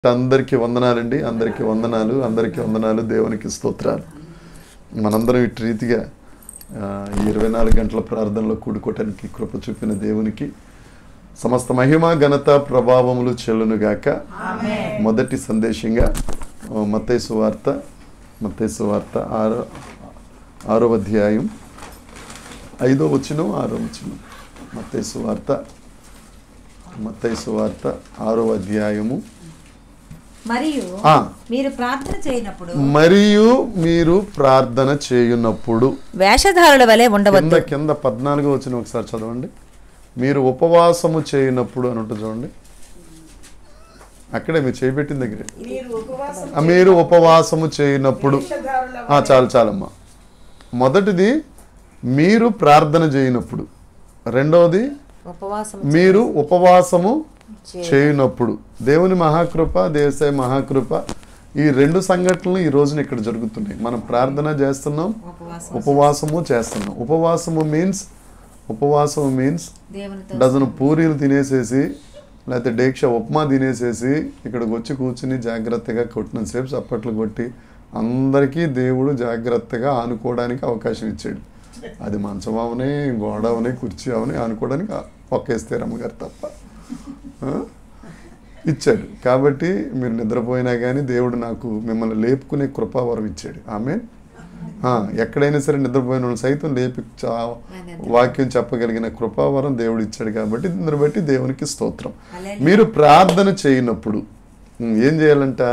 అందరికీ వందనాలండి అందరికీ వందనాలు అందరికీ వందనాలు దేవునికి స్తోత్రాలు మనందరం ఇటు రీతిగా ఆ, ఈ ఇరవై నాలుగు గంటల ప్రార్థనలో కూడుకోవటానికి కృప చూపిన దేవునికి సమస్త మహిమ ఘనత ప్రభావములు చెల్లునుగాక మొదటి సందేశంగా ఆ, మత్తయి సువార్త మత్తయి సువార్త ఆరో ఆరో అధ్యాయం ఐదో వచనం ఆరో వచనం మత్తయి సువార్త మత్తయి సువార్త ఆరో అధ్యాయము మరియు ఆ. మీరు ప్రార్థన చేయనప్పుడు మరియు మీరు ప్రార్థన చేయున్నప్పుడు వేషధారుల వలె కింద ఉండవద్దు కింద పద్నాలుగో వచ్చిన ఒకసారి చదవండి మీరు ఉపవాసము చేయనప్పుడు అని ఉంటుంది చూడండి అక్కడే మీరు చేపెట్టిన దగ్గరే ఆ, మీరు ఉపవాసము చేయనప్పుడు ఆ, చాలు చాలమ్మా మొదటిది మీరు ప్రార్థన చేయనప్పుడు రెండవది ఉపవాసం మీరు ఉపవాసము చేయనప్పుడు దేవుని మహాకృప దేశాయ మహాకృప ఈ రెండు సంఘటనలు ఈ రోజున ఇక్కడ జరుగుతున్నాయి మనం ప్రార్థన చేస్తున్నాం ఉపవాసం ఉపవాసము చేస్తున్నాం ఉపవాసము మీన్స్ ఉపవాసము మీన్స్ దేవునితో డజన్ పూరీలు తినేసేసి లేకపోతే డేక్ష ఉప్మా తినేసేసి ఇక్కడికి వచ్చి కూర్చుని జాగ్రత్తగా కొట్టినంతసేపు చప్పట్లు కొట్టి అందరికీ దేవుడు జాగ్రత్తగా ఆనుకోవడానికి అవకాశం ఇచ్చాడు అది మంచం అవని గోడ అవని కుర్చీ అవని ఆనుకోవడానికి ఒక్కేస్తే రమ్మగారు తప్ప ఆ? ఇచ్చాడు కాబట్టి మీరు నిద్రపోయినా కానీ దేవుడు నాకు మిమ్మల్ని లేపుకునే కృపావరం ఇచ్చాడు ఆమె ఎక్కడైనా సరే నిద్రపోయిన వాళ్ళు సైతం లేపి చా- వాక్యం చెప్పగలిగిన కృపావరం దేవుడు ఇచ్చాడు కాబట్టి దీన్ని బట్టి దేవునికి స్తోత్రం హల్లెలూయా. మీరు ప్రార్థన చేయనప్పుడు ఉమ్, ఏం చేయాలంట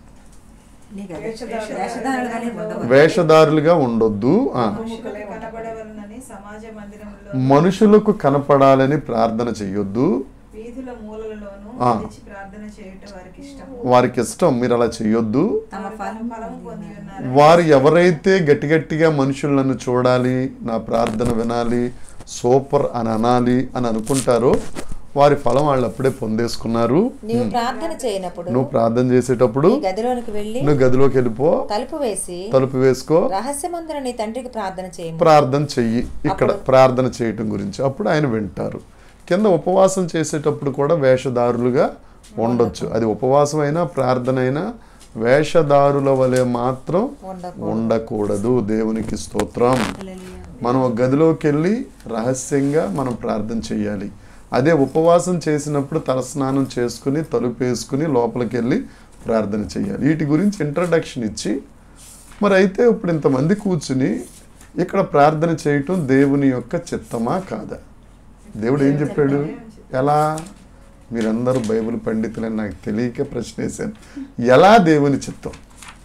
నీకు అది. వేషధారుల వలె ఉండవద్దు వేషధారులుగా ఉండొద్దు ఆ. మనుషులకు కనబడవలనని సమాజ మందిరంలో మనుషులకు కనపడాలని ప్రార్థన చేయొద్దు వీధుల మూలలలోనూ ఆ. నిలిచి ప్రార్థన చేయుట వారికి ఇష్టం వారికి ఇష్టం మీరు అలా చేయొద్దు తమ ఫలం ఫలం పొంది ఉన్నారు వారు ఎవరైతే గట్టి గట్టిగా మనుషులను చూడాలి నా ప్రార్థన వినాలి సూపర్ అని అనాలి అని అనుకుంటారో వారి ఫలం వాళ్ళు అప్పుడే పొందేసుకున్నారు నీవు ప్రార్థన చేయనప్పుడు నువ్వు ప్రార్థన చేసేటప్పుడు నీ గదిలోనికి వెళ్ళి నువ్వు గదిలోకి వెళ్ళిపో తలుపు వేసి తలుపు వేసుకో రహస్యమందున నీ తండ్రికి ప్రార్థన చేయము ప్రార్థన చెయ్యి ఇక్కడ ప్రార్థన చేయటం గురించి అప్పుడు ఆయన వింటారు కింద ఉపవాసం చేసేటప్పుడు కూడా వేషధారులుగా ఉండొచ్చు అది ఉపవాసం అయినా ప్రార్థన అయినా వేషధారుల వలె మాత్రం ఉండకూడదు. ఉండకూడదు దేవునికి స్తోత్రం మనం ఒక గదిలోకి వెళ్ళి రహస్యంగా మనం ప్రార్థన చేయాలి అదే ఉపవాసం చేసినప్పుడు తలస్నానం చేసుకుని తలుపు వేసుకుని లోపలికి వెళ్ళి ప్రార్థన చేయాలి వీటి గురించి ఇంట్రడక్షన్ ఇచ్చి మరి అయితే ఇప్పుడు ఇంతమంది కూర్చుని ఇక్కడ ప్రార్థన చేయటం దేవుని యొక్క చిత్తమా కాదా దేవుడు ఏం చెప్పాడు ఎలా మీరందరూ బైబిల్ పండితులని నాకు తెలియక ప్రశ్న వేశాను ఎలా దేవుని చిత్తం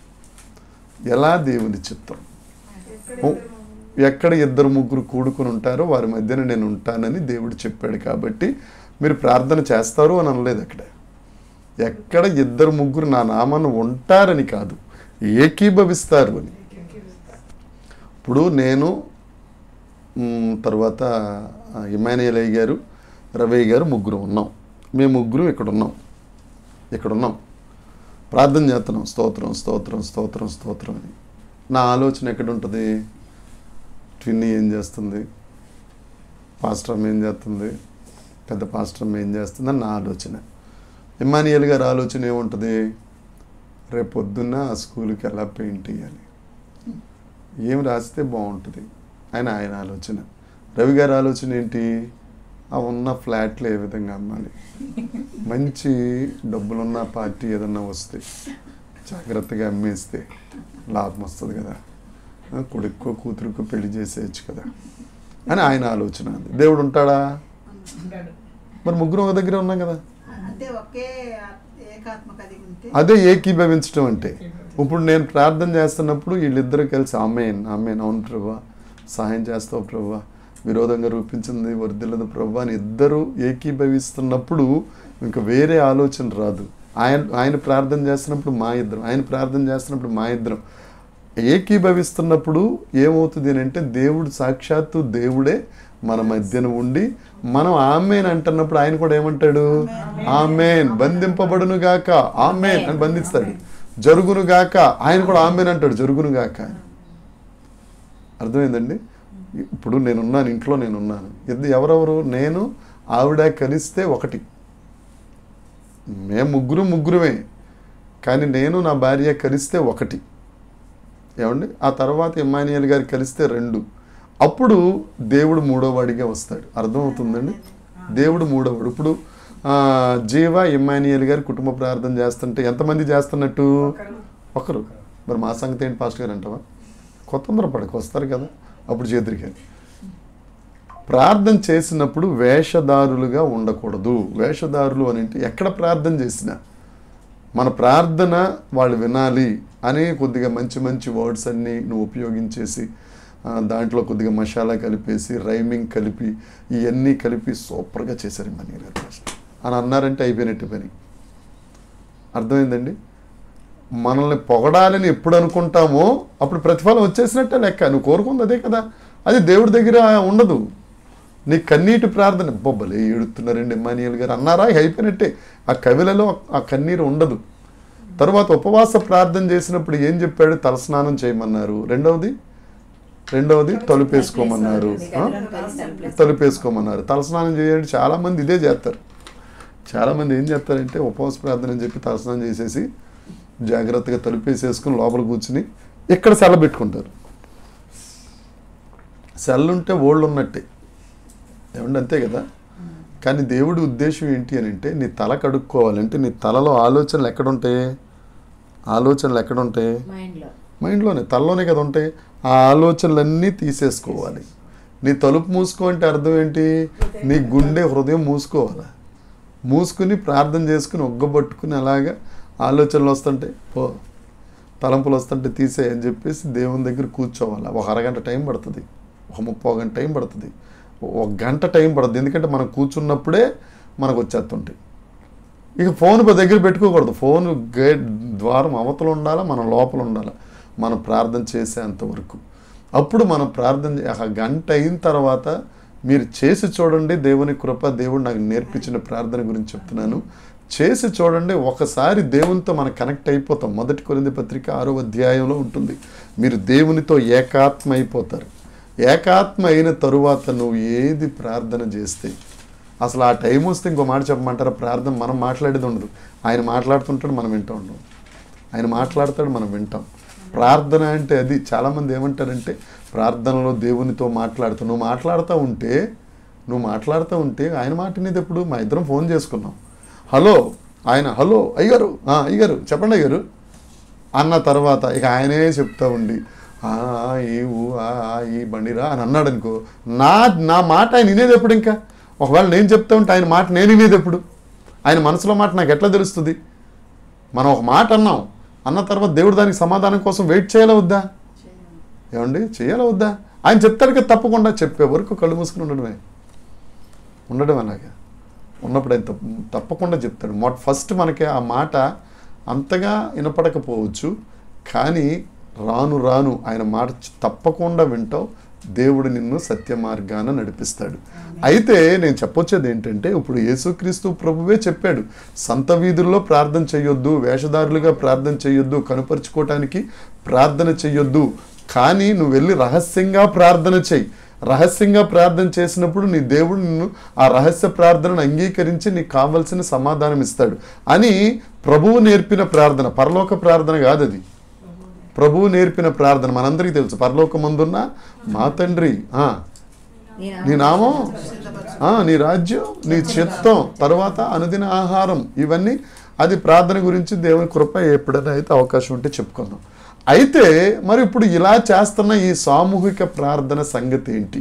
ఎలా దేవుని చిత్తం ఓ, ఎక్కడ ఇద్దరు ముగ్గురు కూడుకుని ఉంటారో వారి మధ్యన నేను ఉంటానని దేవుడు చెప్పాడు కాబట్టి మీరు ప్రార్థన చేస్తారు అని అనలేదు అక్కడ ఎక్కడ ఇద్దరు ముగ్గురు నా నామాన్ని ఉంటారని కాదు ఏకీభవిస్తారు అని ఇప్పుడు నేను మ్, తర్వాత ఆ, ఇమానియల్ అయ్య గారు రవయ్య గారు ముగ్గురు ఉన్నాం మేము ముగ్గురు ఇక్కడ ఉన్నాం ఇక్కడ ఉన్నాం ప్రార్థన చేస్తున్నాం స్తోత్రం స్తోత్రం స్తోత్రం స్తోత్రం అని నా ఆలోచన ఎక్కడ ఉంటుంది ట్విన్నీ ఏం చేస్తుంది పాస్టర్ అమ్మ ఏం చేస్తుంది పెద్ద పాస్టర్ అమ్మ ఏం చేస్తుంది అని నా ఆలోచన ఇమానియల్ గారి ఆలోచన ఏముంటుంది రేపు పొద్దున్న ఆ స్కూల్కి ఎలా పెయింట్ వేయాలి ఏం రాస్తే బాగుంటుంది అని ఆయన ఆలోచన రవి గారి ఆలోచన ఏంటి ఆ ఉన్న ఫ్లాట్లు ఏ విధంగా అమ్మాలి మంచి డబ్బులున్న పార్టీ ఏదన్నా వస్తే జాగ్రత్తగా అమ్మేస్తే లాభం వస్తుంది కదా ఆ, కొడుక్కో కూతురుకో పెళ్లి చేసేయచ్చు కదా అని ఆయన ఆలోచన అది దేవుడు ఉంటాడా మరి ముగ్గురు ఒక దగ్గర ఉన్నాం కదా అంటే ఒకే ఏకాత్మ కలిగి ఉంటే అదే ఏకీభవించడం అంటే ఇప్పుడు నేను ప్రార్థన చేస్తున్నప్పుడు వీళ్ళిద్దరూ కలిసి ఆమెన్ ఆమెన్ అవును ప్రభా సహాయం చేస్తావు ప్రభా విరోధంగా రూపించింది వర్ధిల్లదు ప్రభా అని ఇద్దరు ఏకీభవిస్తున్నప్పుడు ఇంకా వేరే ఆలోచన రాదు ఆయన ఆయన ప్రార్థన చేస్తున్నప్పుడు మా ఇద్దరం ఆయన ప్రార్థన చేస్తున్నప్పుడు మా ఇద్దరం ఏకీభవిస్తున్నప్పుడు ఏమవుతుంది అని అంటే దేవుడు సాక్షాత్తు దేవుడే మన మధ్యన ఉండి మనం ఆమెన్ అంటున్నప్పుడు ఆయన కూడా ఏమంటాడు ఆమెన్ బంధింపబడును గాక ఆమెన్ అని బంధిస్తాడు జరుగును గాక ఆయన కూడా ఆమెన్ అంటాడు జరుగును గాక అని అర్థమైందండి ఇప్పుడు నేనున్నాను ఇంట్లో నేనున్నాను ఇది ఎవరెవరు నేను ఆవిడ కలిస్తే ఒకటి మేము ముగ్గురు ముగ్గురమే కానీ నేను నా భార్య కలిస్తే ఒకటి ఏమండి ఆ తర్వాత ఇమ్మానియల్ గారు కలిస్తే రెండు అప్పుడు దేవుడు మూడోవాడిగా వస్తాడు అర్థమవుతుందండి దేవుడు మూడోవాడు ఇప్పుడు ఆ, జీవ ఇమ్మానియల్ గారు కుటుంబ ప్రార్థన చేస్తుంటే ఎంతమంది చేస్తున్నట్టు ఒకరు మరి మా సంగతి ఏంటి పాస్టర్ గారు అంటావా కొత్త పడక వస్తారు కదా అప్పుడు చేతురికి ప్రార్థన చేసినప్పుడు వేషధారులుగా ఉండకూడదు వేషధారులు అని అంటే ఎక్కడ ప్రార్థన చేసినా మన ప్రార్థన వాళ్ళు వినాలి అని కొద్దిగా మంచి మంచి వర్డ్స్ అన్నీ నువ్వు ఉపయోగించేసి ఆ, దాంట్లో కొద్దిగా మసాలా కలిపేసి రైమింగ్ కలిపి ఇవన్నీ కలిపి సూపర్గా చేశారు మనీ గారు పాస్టర్. అని అన్నారంటే అయిపోయినట్టు పని అర్థమైందండి మనల్ని పొగడాలని ఎప్పుడు అనుకుంటామో అప్పుడు ప్రతిఫలం వచ్చేసినట్టే లెక్క నువ్వు కోరుకుంది అదే కదా అది దేవుడి దగ్గర ఉండదు నీ కన్నీటి ప్రార్థన బొబ్బలే ఏడుతున్నారండి ఎమ్మానియల్ గారు అన్నారా ఇక అయిపోయినట్టే ఆ కవిలలో ఆ కన్నీరు ఉండదు తర్వాత ఉపవాస ప్రార్థన చేసినప్పుడు ఏం చెప్పాడు తలస్నానం చేయమన్నారు రెండవది రెండవది తలుపేసుకోమన్నారు ఆ? తలుపేసుకోమన్నారు తలస్నానం చేయండి చాలామంది ఇదే చేస్తారు చాలామంది ఏం చేస్తారంటే ఉపవాస ప్రార్థన అని చెప్పి తలస్నానం చేసేసి జాగ్రత్తగా తలుపేసేసుకుని లోపల కూర్చుని ఇక్కడ సెల్ల పెట్టుకుంటారు సెల్ ఉంటే ఓళ్ళు ఉన్నట్టే ఏమండి అంతే కదా కానీ దేవుడి ఉద్దేశం ఏంటి అని అంటే నీ తల కడుక్కోవాలంటే నీ తలలో ఆలోచనలు ఎక్కడుంటాయి ఆలోచనలు ఎక్కడుంటాయి మైండ్లో మైండ్లోనే తలలోనే కదా ఉంటాయి ఆ ఆలోచనలన్నీ తీసేసుకోవాలి నీ తలుపు మూసుకో అంటే అర్థం ఏంటి నీ గుండె హృదయం మూసుకోవాలి మూసుకుని ప్రార్థన చేసుకుని ఒగ్గబట్టుకుని అలాగా ఆలోచనలు వస్తుంటే పో తలంపులు వస్తుంటే తీసే అని చెప్పేసి దేవుని దగ్గర కూర్చోవాలి ఒక అరగంట టైం పడుతుంది ఒక ముప్పై గంట టైం పడుతుంది ఒక గంట టైం పడుతుంది ఎందుకంటే మనం కూర్చున్నప్పుడే మనకు వచ్చేస్తుంటాయి ఇక ఫోన్ ప- దగ్గర పెట్టుకోకూడదు ఫోన్ గేట్ ద్వారం అవతల ఉండాలా మనం లోపల ఉండాలి మనం ప్రార్థన చేసేంత వరకు అప్పుడు మనం ప్రార్థన చే- ఒక గంట అయిన తర్వాత మీరు చేసి చూడండి దేవుని కృప దేవుడు నాకు నేర్పించిన ప్రార్థన గురించి చెప్తున్నాను చేసి చూడండి ఒకసారి దేవునితో మనం కనెక్ట్ అయిపోతాం మొదటి కొరింది పత్రిక ఆరో అధ్యాయంలో ఉంటుంది మీరు దేవునితో ఏకాత్మ అయిపోతారు ఏకాత్మ అయిన తరువాత నువ్వు ఏది ప్రార్థన చేస్తే అసలు ఆ టైం వస్తే ఇంకో మాట చెప్పమంటారా ప్రార్థన మనం మాట్లాడేది ఉండదు ఆయన మాట్లాడుతుంటాడు మనం వింటూ ఉంటాం ఆయన మాట్లాడతాడు మనం వింటాం ప్రార్థన అంటే అది చాలామంది ఏమంటారంటే ప్రార్థనలో దేవునితో మాట్లాడుతూ నువ్వు మాట్లాడుతూ ఉంటే నువ్వు మాట్లాడుతూ ఉంటే ఆయన మాట వినేది ఎప్పుడు మా ఇద్దరం ఫోన్ చేసుకున్నాం హలో ఆయన హలో అయ్యారు అయ్యారు చెప్పండి అయ్యారు అన్న తర్వాత ఇక ఆయనే చెప్తా ఉండి "ఆ, ఈ ఊ ఆ, ఆ, ఈ బండిరా అని అన్నాడు అనుకో నా నా మాట ఆయన వినేది ఎప్పుడు ఇంకా ఒకవేళ నేను చెప్తా ఉంటే ఆయన మాట నేను వినేది ఎప్పుడు ఆయన మనసులో మాట నాకు ఎట్లా తెలుస్తుంది మనం ఒక మాట అన్నాం అన్న తర్వాత దేవుడు దానికి సమాధానం కోసం వెయిట్ చేయాలా వద్దా ఏమండి చేయాలా వద్దా ఆయన చెప్తాడు కదా తప్పకుండా చెప్పే వరకు కళ్ళు మూసుకుని ఉండడమే ఉండడం అలాగా ఉన్నప్పుడు ఆయన తప్ప- తప్పకుండా చెప్తాడు మొట్ ఫస్ట్ మనకి ఆ మాట అంతగా వినపడకపోవచ్చు కానీ రాను రాను ఆయన మాట చ- తప్పకుండా వింటావు దేవుడు నిన్ను సత్య మార్గాన నడిపిస్తాడు అయితే నేను చెప్పొచ్చేది ఏంటంటే ఇప్పుడు యేసుక్రీస్తు ప్రభువే చెప్పాడు సంత వీధుల్లో ప్రార్థన చేయొద్దు వేషధారులుగా ప్రార్థన చేయొద్దు కనుపరుచుకోవటానికి ప్రార్థన చేయొద్దు కానీ నువ్వు వెళ్ళి రహస్యంగా ప్రార్థన చెయ్యి రహస్యంగా ప్రార్థన చేసినప్పుడు నీ దేవుడు నిన్ను ఆ రహస్య ప్రార్థనను అంగీకరించి నీకు కావలసిన సమాధానం ఇస్తాడు అని ప్రభువు నేర్పిన ప్రార్థన పరలోక ప్రార్థన కాదు అది ప్రభువు నేర్పిన ప్రార్థన మనందరికీ తెలుసు పరలోకమందున్న మా తండ్రి ఆ, నీ నామం ఆ, నీ రాజ్యం నీ చిత్తం తర్వాత అనుదిన ఆహారం ఇవన్నీ అది ప్రార్థన గురించి దేవుని కృప ఎప్పుడైనా అయితే అవకాశం ఉంటే చెప్పుకుందాం అయితే మరి ఇప్పుడు ఇలా చేస్తున్న ఈ సామూహిక ప్రార్థన సంగతి ఏంటి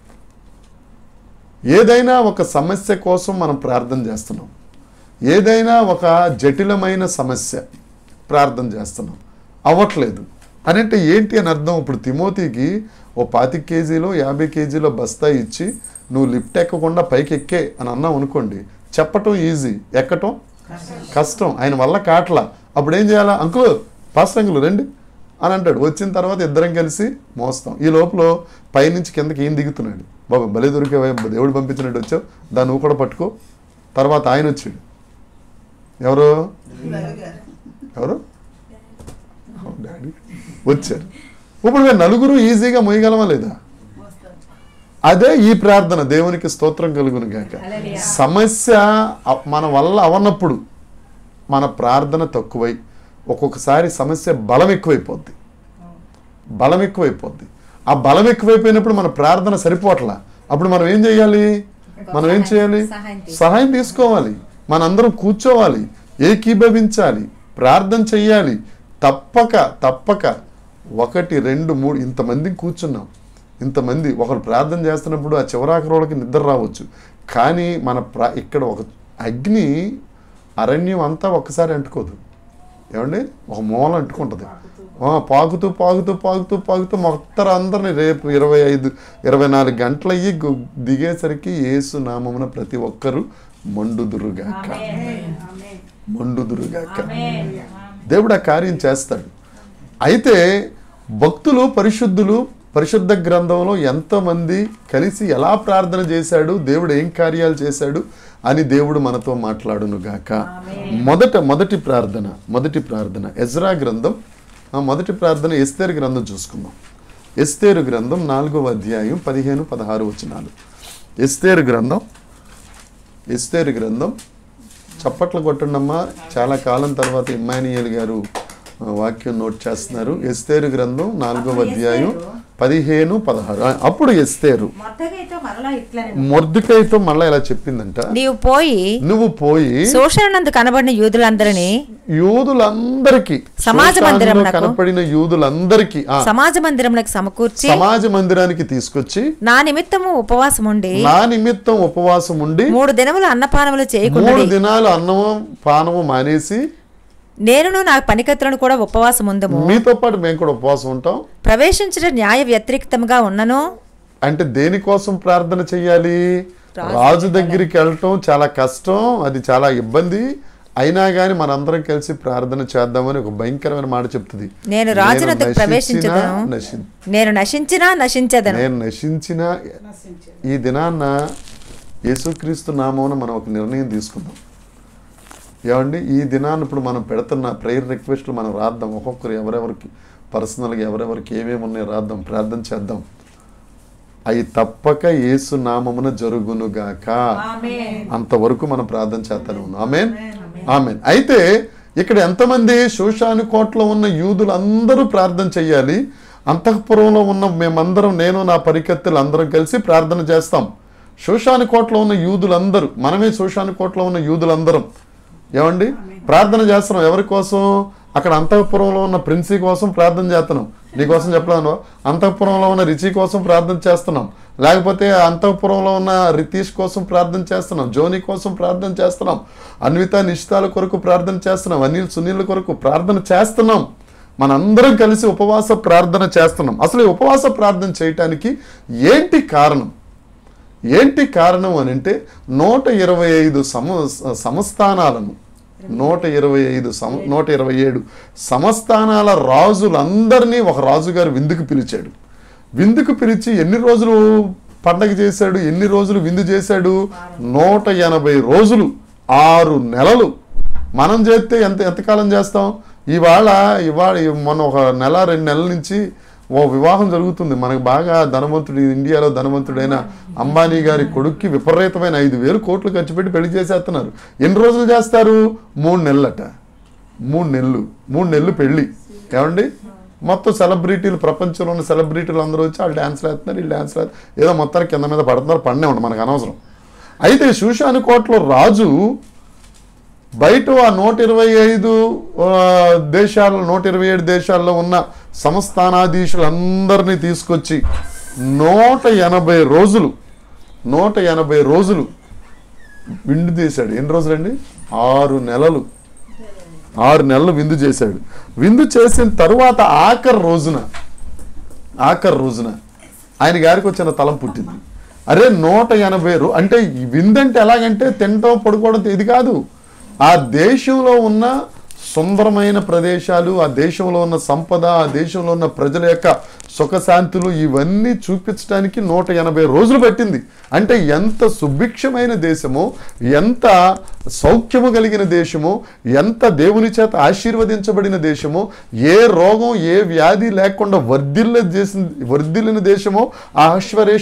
ఏదైనా ఒక సమస్య కోసం మనం ప్రార్థన చేస్తున్నాం ఏదైనా ఒక జటిలమైన సమస్య ప్రార్థన చేస్తున్నాం అవ్వట్లేదు అని అంటే ఏంటి అని అర్థం ఇప్పుడు తిమోతికి ఓ పాతిక కేజీలో యాభై కేజీలో బస్తా ఇచ్చి నువ్వు లిఫ్ట్ ఎక్కకుండా పైకి ఎక్కే అని అన్నావు అనుకోండి చెప్పటం ఈజీ ఎక్కటం కష్టం ఆయన వల్ల కాట్లా అప్పుడు ఏం చేయాలా అంకుల్ పాస్ట్ అంకుల్ రండి అని అంటాడు వచ్చిన తర్వాత ఇద్దరం కలిసి మోస్తాం ఈ లోపల పైనుంచి కిందకి ఏం దిగుతున్నాడు బాబా భలే దొరికేవా దేవుడు పంపించినట్టు వచ్చావు దాన్ని నువ్వు కూడా పట్టుకో తర్వాత ఆయన వచ్చాడు ఎవరు ఎవరు డాడీ వచ్చారు ఇప్పుడు మేము నలుగురు ఈజీగా మొయ్యగలమా లేదా అదే ఈ ప్రార్థన దేవునికి స్తోత్రం కలుగును గాక సమస్య అ- మన వల్ల అవనప్పుడు మన ప్రార్థన తక్కువై ఒక్కొక్కసారి సమస్య బలం ఎక్కువైపోద్ది బలం ఎక్కువైపోద్ది ఆ బలం ఎక్కువైపోయినప్పుడు మన ప్రార్థన సరిపోవట్లా అప్పుడు మనం ఏం చేయాలి మనం ఏం చేయాలి సహాయం తీసుకోవాలి. సహాయం తీసుకోవాలి మనందరం కూర్చోవాలి ఏకీభవించాలి ప్రార్థన చెయ్యాలి తప్పక తప్పక ఒకటి రెండు మూడు ఇంతమంది కూర్చున్నాం ఇంతమంది ఒకరు ప్రార్థన చేస్తున్నప్పుడు ఆ చివరాఖరి వాళ్ళకి నిద్ర రావచ్చు కానీ మన ప్రా ఇక్కడ ఒక అగ్ని అరణ్యం అంతా ఒక్కసారి అంటుకోదు ఏమండి ఒక మూల అంటుకుంటుంది ఆ, పాకుతూ పాకుతూ పాకుతూ పాకుతూ మొత్తం అందరిని రేపు ఇరవై ఐదు ఇరవై నాలుగు గంటలయ్యి గు- దిగేసరికి యేసు నామమున ప్రతి ఒక్కరూ మండుదురుగాక మండుదురుగాక దేవుడు ఆ కార్యం చేస్తాడు అయితే భక్తులు పరిశుద్ధులు పరిశుద్ధ గ్రంథంలో ఎంతమంది కలిసి ఎలా ప్రార్థన చేశాడు దేవుడు ఏం కార్యాలు చేశాడు అని దేవుడు మనతో మాట్లాడును గాక మొదట మొదటి ప్రార్థన మొదటి ప్రార్థన ఎజ్రా గ్రంథం ఆ మొదటి ప్రార్థన ఎస్తేరు గ్రంథం చూసుకుందాం ఎస్తేరు గ్రంథం నాలుగవ అధ్యాయం పదిహేను పదహారు వచనాలు ఎస్తేరు గ్రంథం ఎస్తేరు గ్రంథం చప్పట్లు కొట్టండమ్మా చాలా కాలం తర్వాత ఇమ్మానియల్ గారు ఆ, వాక్యం నోట్ చేస్తున్నారు ఎస్తేరు గ్రంథం నాలుగవ అప్పుడు అధ్యాయం ఎస్తేరు. పదిహేను పదహారు ఆ, అప్పుడు ఎస్తేరు మొత్తగైతే మరలా ఇట్లనే మొర్దుకైతో మళ్ళా ఇలా చెప్పిందంట నీవు పోయి నువ్వు పోయి శోషణనందు కనబడిన యూదులందరినీ యూదులందరికీ సమాజ శోషానులో మందిరమునకు కనపడిన యూదులందరికీ ఆ, సమాజ మందిరములకు సమకూర్చి సమాజ మందిరానికి తీసుకొచ్చి నా నిమిత్తము ఉపవాసం ఉండి నా నిమిత్తం ఉపవాసం ఉండి మూడు దినములు అన్నపానములు చేయకుండా మూడు దినాలు అన్నము పానము మానేసి నేనును నా పనికత్తులను కూడా ఉపవాసం ఉందము మీతో పాటు మేము కూడా ఉపవాసం ఉంటాం ప్రవేశించడం న్యాయ వ్యతిరేక్తముగా ఉన్నను అంటే దేనికోసం ప్రార్థన చెయ్యాలి రాజు దగ్గరికి వెళ్ళటం చాలా కష్టం అది చాలా ఇబ్బంది అయినా కానీ మనందరం కలిసి ప్రార్థన చేద్దామని ఒక భయంకరమైన మాట చెప్తుంది నేను రాజునద్దకు నశించినా ప్రవేశించదను నశిం- నేను నశించినా నశించదను నేను నశించిన ఈ దినాన్న యేసుక్రీస్తు నామమున మనం ఒక నిర్ణయం తీసుకుందాం ఏమండి ఈ దినాన్ని ఇప్పుడు మనం పెడుతున్న ప్రేయర్ రిక్వెస్ట్లు మనం రాద్దాం ఒక్కొక్కరు ఎవరెవరికి పర్సనల్గా ఎవరెవరికి ఏమేమి ఉన్నాయో రాద్దాం ప్రార్థన చేద్దాం అవి తప్పక యేసు నామమున జరుగునుగాక అంతవరకు మనం ప్రార్థన చేస్తానే ఉన్నాం ఆమెన్ ఆమెన్ అయితే ఇక్కడ ఎంతమంది శోషాను కోటలో ఉన్న యూదులు అందరూ ప్రార్థన చెయ్యాలి అంతఃపురంలో ఉన్న మేమందరం నేను నా పరికత్తులు అందరం కలిసి ప్రార్థన చేస్తాం శోషాను కోటలో ఉన్న యూదులందరూ మనమే శోషాను కోటలో ఉన్న యూదులందరం ఏమండి ప్రార్థన చేస్తున్నాం ఎవరి కోసం అక్కడ అంతఃపురంలో ఉన్న ప్రిన్సీ కోసం ప్రార్థన చేస్తున్నాం నీకోసం చెప్పలేను అంతఃపురంలో ఉన్న రిచి కోసం ప్రార్థన చేస్తున్నాం లేకపోతే అంతఃపురంలో ఉన్న రితీష్ కోసం ప్రార్థన చేస్తున్నాం జోని కోసం ప్రార్థన చేస్తున్నాం అన్విత నిశ్చితాల కొరకు ప్రార్థన చేస్తున్నాం అనిల్ సునీల్ కొరకు ప్రార్థన చేస్తున్నాం మనందరం కలిసి ఉపవాస ప్రార్థన చేస్తున్నాం అసలు ఈ ఉపవాస ప్రార్థన చేయటానికి ఏంటి కారణం ఏంటి కారణం అని అంటే నూట ఇరవై ఐదు సమ సంస్థానాలను నూట ఇరవై ఐదు సమ నూట ఇరవై ఏడు సంస్థానాల రాజులందరినీ ఒక రాజుగారు విందుకు పిలిచాడు విందుకు పిలిచి ఎన్ని రోజులు పండగ చేశాడు ఎన్ని రోజులు విందు చేశాడు నూట ఎనభై రోజులు ఆరు నెలలు మనం చేస్తే ఎంత ఎంతకాలం చేస్తాం ఇవాళ ఇవాళ మొన్న ఒక నెల రెండు నెలల నుంచి ఓ వివాహం జరుగుతుంది మనకు బాగా ధనవంతుడు ఇండియాలో ధనవంతుడైన అంబానీ గారి కొడుక్కి విపరీతమైన ఐదు వేలు కోట్లు ఖర్చు పెట్టి పెళ్లి చేసేస్తున్నారు ఎన్ని రోజులు చేస్తారు మూడు నెలలట మూడు నెలలు మూడు నెలలు పెళ్ళి ఏమండి మొత్తం సెలబ్రిటీలు ప్రపంచంలో ఉన్న సెలబ్రిటీలు అందరూ వచ్చి వాళ్ళు డ్యాన్స్లు వేస్తున్నారు వీళ్ళు డ్యాన్స్లు వేస్తున్నారు ఏదో మొత్తానికి కింద మీద పడుతున్నారు పడినే ఉండి మనకు అనవసరం అయితే శూషాను కోటలో రాజు బయట ఆ నూట ఇరవై ఐదు ఆ, దేశాల్లో నూట ఇరవై ఏడు దేశాల్లో ఉన్న సంస్థానాధీశులందరినీ తీసుకొచ్చి నూట ఎనభై రోజులు నూట ఎనభై రోజులు విందు చేశాడు ఎన్ని రోజులండి ఆరు నెలలు ఆరు నెలలు విందు చేశాడు విందు చేసిన తరువాత ఆఖరి రోజున ఆఖరి రోజున ఆయన గారికి వచ్చిన తలం పుట్టింది అరే నూట ఎనభై రో అంటే ఈ విందంటే ఎలాగంటే తినటం పడుకోవడం ఇది కాదు ఆ దేశంలో ఉన్న సుందరమైన ప్రదేశాలు ఆ దేశంలో ఉన్న సంపద ఆ దేశంలో ఉన్న ప్రజల యొక్క సుఖశాంతులు ఇవన్నీ చూపించడానికి నూట ఎనభై రోజులు పట్టింది అంటే ఎంత సుభిక్షమైన దేశమో ఎంత సౌఖ్యము కలిగిన దేశమో ఎంత దేవుని చేత ఆశీర్వదించబడిన దేశమో ఏ రోగం ఏ వ్యాధి లేకుండా వర్ధిల్ల చేసిన వర్ధిల్లిన దేశమో ఆ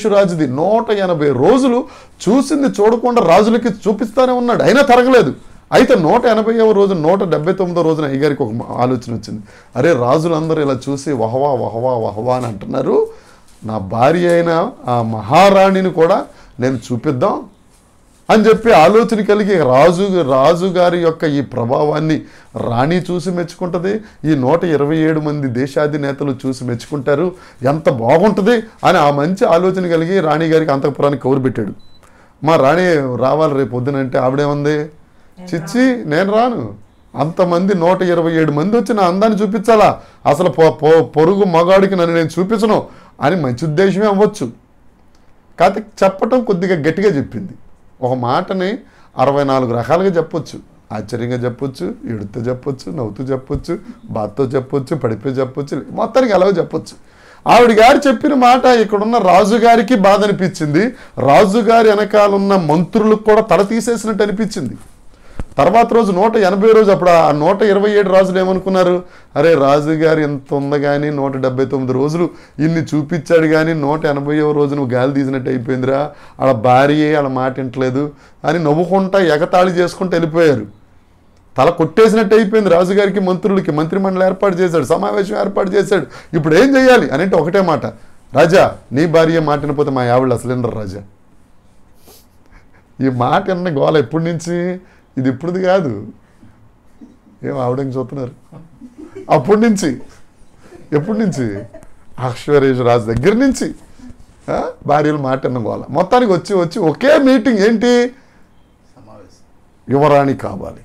అశ్వరేషురాజుది నూట ఎనభై రోజులు చూసింది చూడకుండా రాజులకి చూపిస్తానే ఉన్నాడు అయినా తరగలేదు అయితే నూట ఎనభైవ రోజు నూట డెబ్బై తొమ్మిదో రోజున అయ్యగారికి ఒక ఆలోచన వచ్చింది అరే రాజులందరూ ఇలా చూసి వహవా వహవా వహవా అని అంటున్నారు నా భార్య అయిన ఆ మహారాణిని కూడా నేను చూపిద్దాం అని చెప్పి ఆలోచన కలిగి రాజు రాజు గారి యొక్క ఈ ప్రభావాన్ని రాణి చూసి మెచ్చుకుంటుంది ఈ నూట ఇరవై ఏడు మంది దేశాధినేతలు చూసి మెచ్చుకుంటారు ఎంత బాగుంటుంది అని ఆ మంచి ఆలోచన కలిగి రాణి గారికి అంతఃపురానికి కౌరు పెట్టాడు మా రాణి రావాలి రేపు పొద్దునంటే ఆవిడేముంది చిచ్చి నేను రాను అంతమంది నూట ఇరవై ఏడు మంది వచ్చి నా అందాన్ని చూపించాలా అసలు పొ- పొ- పొరుగు మగాడికి నన్ను నేను చూపించను అని మంచి ఉద్దేశమే అవ్వచ్చు కాకపోతే చెప్పటం కొద్దిగా గట్టిగా చెప్పింది ఒక మాటని అరవై నాలుగు రకాలుగా చెప్పొచ్చు ఆశ్చర్యంగా చెప్పొచ్చు ఎడుతూ చెప్పొచ్చు నవ్వుతూ చెప్పొచ్చు బాధతో చెప్పొచ్చు పడిపోయి చెప్పొచ్చు మొత్తానికి ఎలాగో చెప్పొచ్చు ఆవిడ గారు చెప్పిన మాట ఇక్కడున్న రాజుగారికి బాధ అనిపించింది రాజుగారి వెనకాల ఉన్న మంత్రులకు కూడా తల తీసేసినట్టు అనిపించింది తర్వాత రోజు నూట ఎనభై రోజు అప్పుడు ఆ నూట ఇరవై ఏడు రాజులు ఏమనుకున్నారు అరే రాజుగారు ఎంత ఉంది కానీ నూట డెబ్బై తొమ్మిది రోజులు ఇన్ని చూపించాడు కానీ నూట ఎనభైవ రోజు నువ్వు గాలి తీసినట్టు అయిపోయిందిరా వాళ్ళ భార్య వాళ్ళ మాట వింటలేదు అని నవ్వుకుంటా ఎగతాళి చేసుకుంటూ వెళ్ళిపోయారు తల కొట్టేసినట్టు అయిపోయింది రాజుగారికి మంత్రులకి మంత్రిమండలి ఏర్పాటు చేశాడు సమావేశం ఏర్పాటు చేశాడు ఇప్పుడు ఏం చేయాలి అని అంటే ఒకటే మాట రాజా నీ భార్య మాట వినపోతే మా ఆవిడ అసలేందరు రాజా ఈ మాట విన్న గోల ఎప్పటి నుంచి ఇది ఇప్పుడుది కాదు ఏం ఆవిడని చూస్తున్నారు అప్పటి నుంచి ఎప్పటి నుంచి అక్షరేష్ రాజు దగ్గర నుంచి ఆ, భార్యలు మాట విన్న గోల మొత్తానికి వచ్చి వచ్చి ఒకే మీటింగ్ ఏంటి సమావేశం యువరాణి కావాలి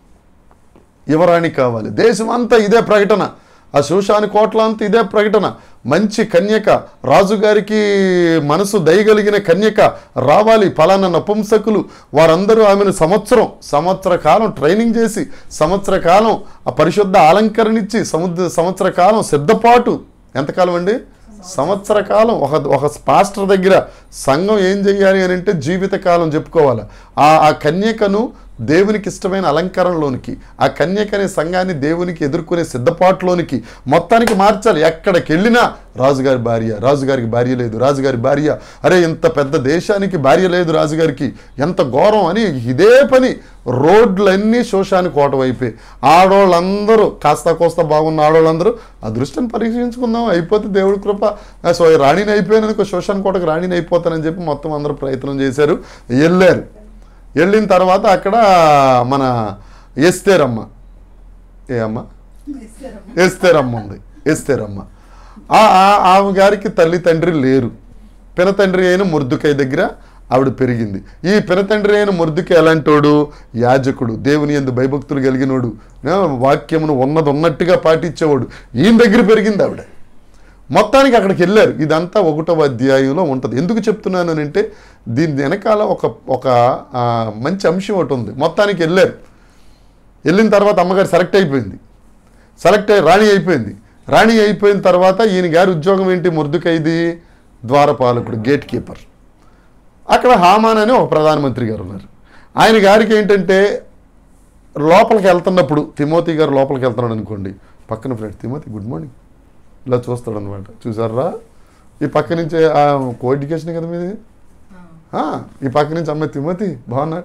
యువరాణి కావాలి దేశం అంతా ఇదే ప్రకటన ఆ శూషాని కోట్ల అంతా ఇదే ప్రకటన మంచి కన్యక రాజుగారికి మనసు దయగలిగిన కన్యక రావాలి ఫలానా నపుంసకులు వారందరూ ఆమెను సంవత్సరం సంవత్సర కాలం ట్రైనింగ్ చేసి సంవత్సర కాలం ఆ పరిశుద్ధ అలంకరణ ఇచ్చి సముద్ర సంవత్సర కాలం సిద్ధపాటు ఎంతకాలం అండి సంవత్సర కాలం ఒక ఒక పాస్టర్ దగ్గర సంఘం ఏం చెయ్యాలి అని అంటే జీవితకాలం చెప్పుకోవాలి ఆ ఆ కన్యకను దేవునికి ఇష్టమైన అలంకరణలోనికి ఆ కన్యక అనే సంఘాన్ని దేవునికి ఎదుర్కొనే సిద్ధపాటులోనికి మొత్తానికి మార్చాలి ఎక్కడికి వెళ్ళినా రాజుగారి భార్య రాజుగారికి భార్య లేదు రాజుగారి భార్య అరే ఇంత పెద్ద దేశానికి భార్య లేదు రాజుగారికి ఎంత ఘోరం అని ఇదే పని రోడ్లన్నీ శోషానికి కోటవైపోయి ఆడవాళ్ళందరూ కాస్త కోస్త బాగున్న ఆడవాళ్ళందరూ అదృష్టాన్ని పరీక్షించుకుందాం అయిపోతే దేవుడి కృప ఆ, సో రాణిని అయిపోయినందుకు శోషాని కోటకు రాణిని అయిపోతానని చెప్పి మొత్తం అందరూ ప్రయత్నం చేశారు వెళ్ళారు వెళ్ళిన తర్వాత అక్కడ మన ఎస్తేరమ్మ ఏ అమ్మ ఎస్తేరమ్మ ఉంది ఎస్తేరమ్మ ఆ- ఆ- ఆమె గారికి తల్లి తండ్రి లేరు పినతండ్రి అయిన ముర్దుకై దగ్గర ఆవిడ పెరిగింది ఈ పినతండ్రి అయిన ముర్దుకి ఎలాంటోడు యాజకుడు దేవుని ఎందు భయభక్తులు కలిగినోడు ఆ, వాక్యమును ఉన్నది ఉన్నట్టుగా పాటించేవాడు ఈయన దగ్గర పెరిగింది ఆవిడ మొత్తానికి అక్కడికి వెళ్ళారు ఇదంతా ఒకటవ అధ్యాయంలో ఉంటుంది ఎందుకు చెప్తున్నాను అని అంటే దీని వెనకాల ఒక ఒక ఆ, మంచి అంశం ఒకటి ఉంది మొత్తానికి వెళ్ళారు వెళ్ళిన తర్వాత అమ్మగారు సెలెక్ట్ అయిపోయింది సెలెక్ట్ అయ్యి రాణి అయిపోయింది రాణి అయిపోయిన తర్వాత ఈయన గారి ఉద్యోగం ఏంటి ముర్దుకైది ద్వారపాలకుడు గేట్ కీపర్ అక్కడ హామాన్ అని ఒక ప్రధానమంత్రి గారు ఉన్నారు ఆయన గారికి ఏంటంటే లోపలికి వెళ్తున్నప్పుడు తిమోతి గారు లోపలికి వెళ్తున్నాడు అనుకోండి పక్కన ఫ్రెండ్ తిమోతి గుడ్ మార్నింగ్ ఇలా చూస్తాడు అనమాట చూసారా ఈ పక్క నుంచి కో ఎడ్యుకేషన్ కదా మీది ఆ, ఈ పక్క నుంచి అమ్మాయి తిమోతి బాగున్నా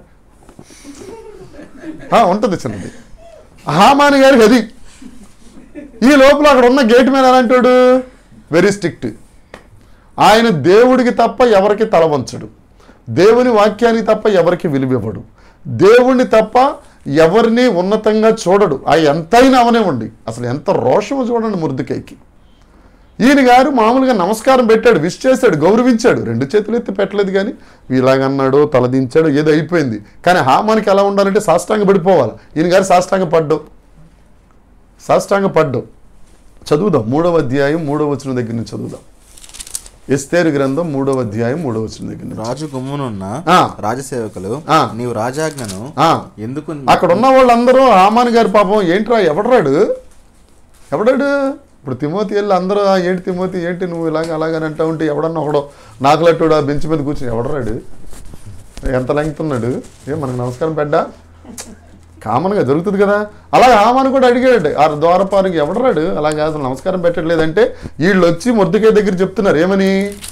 ఉంటుంది చిన్నది హామాన్ గారికి అది ఈ లోపల అక్కడ ఉన్న గేట్ మీద ఎలాంటాడు వెరీ స్ట్రిక్ట్ ఆయన దేవుడికి తప్ప ఎవరికి తల వంచడు దేవుని వాక్యానికి తప్ప ఎవరికి విలువివ్వడు దేవుణ్ణి తప్ప ఎవరిని ఉన్నతంగా చూడడు ఆ ఎంతైనా అవనివ్వండి అసలు ఎంత రోషమో చూడండి మురుదుకైకి ఈయన గారు మామూలుగా నమస్కారం పెట్టాడు విష్ చేశాడు గౌరవించాడు రెండు చేతులు ఎత్తి పెట్టలేదు కానీ ఇలాగన్నాడు తలదించాడు ఏదో అయిపోయింది కానీ హామానికి ఎలా ఉండాలంటే సాష్టాంగ పడిపోవాలి ఈయన గారు సాష్టాంగ పడ్డు సాష్టాంగ పడ్డు చదువుదాం మూడవ అధ్యాయం మూడవ వచనం దగ్గర నుంచి చదువుదాం ఎస్తేరు గ్రంథం మూడవ అధ్యాయం మూడవ వచనం దగ్గర నుంచి రాజు గుమ్మునున్న ఆ. రాజసేవకులు ఆ. నీవు రాజాజ్ఞను ఆ. ఎందుకు అక్కడ ఉన్న వాళ్ళందరూ హామాన్ గారి పాపం ఏంట్రా ఎవడరాడు ఎవడాడు ఇప్పుడు తిమోతి వెళ్ళి అందరూ "ఆ, ఏంటి తిమోతి ఏంటి నువ్వు ఇలాగ అలాగని అంటా ఉంటే ఎవడన్నా ఒకడో నాకులట్టుడు ఆ బెంచ్ మీద కూర్చొని ఎవడరాడు ఎంత లెంగుతున్నాడు ఏ మనకు నమస్కారం పెట్టా కామన్గా జరుగుతుంది కదా అలాగే హామాను కూడా అడిగాడు ఆ ద్వారపానికి ఎవడరాడు అలాగే అసలు నమస్కారం పెట్టట్లేదంటే వీళ్ళు వచ్చి ముద్దుకే దగ్గర చెప్తున్నారు ఏమని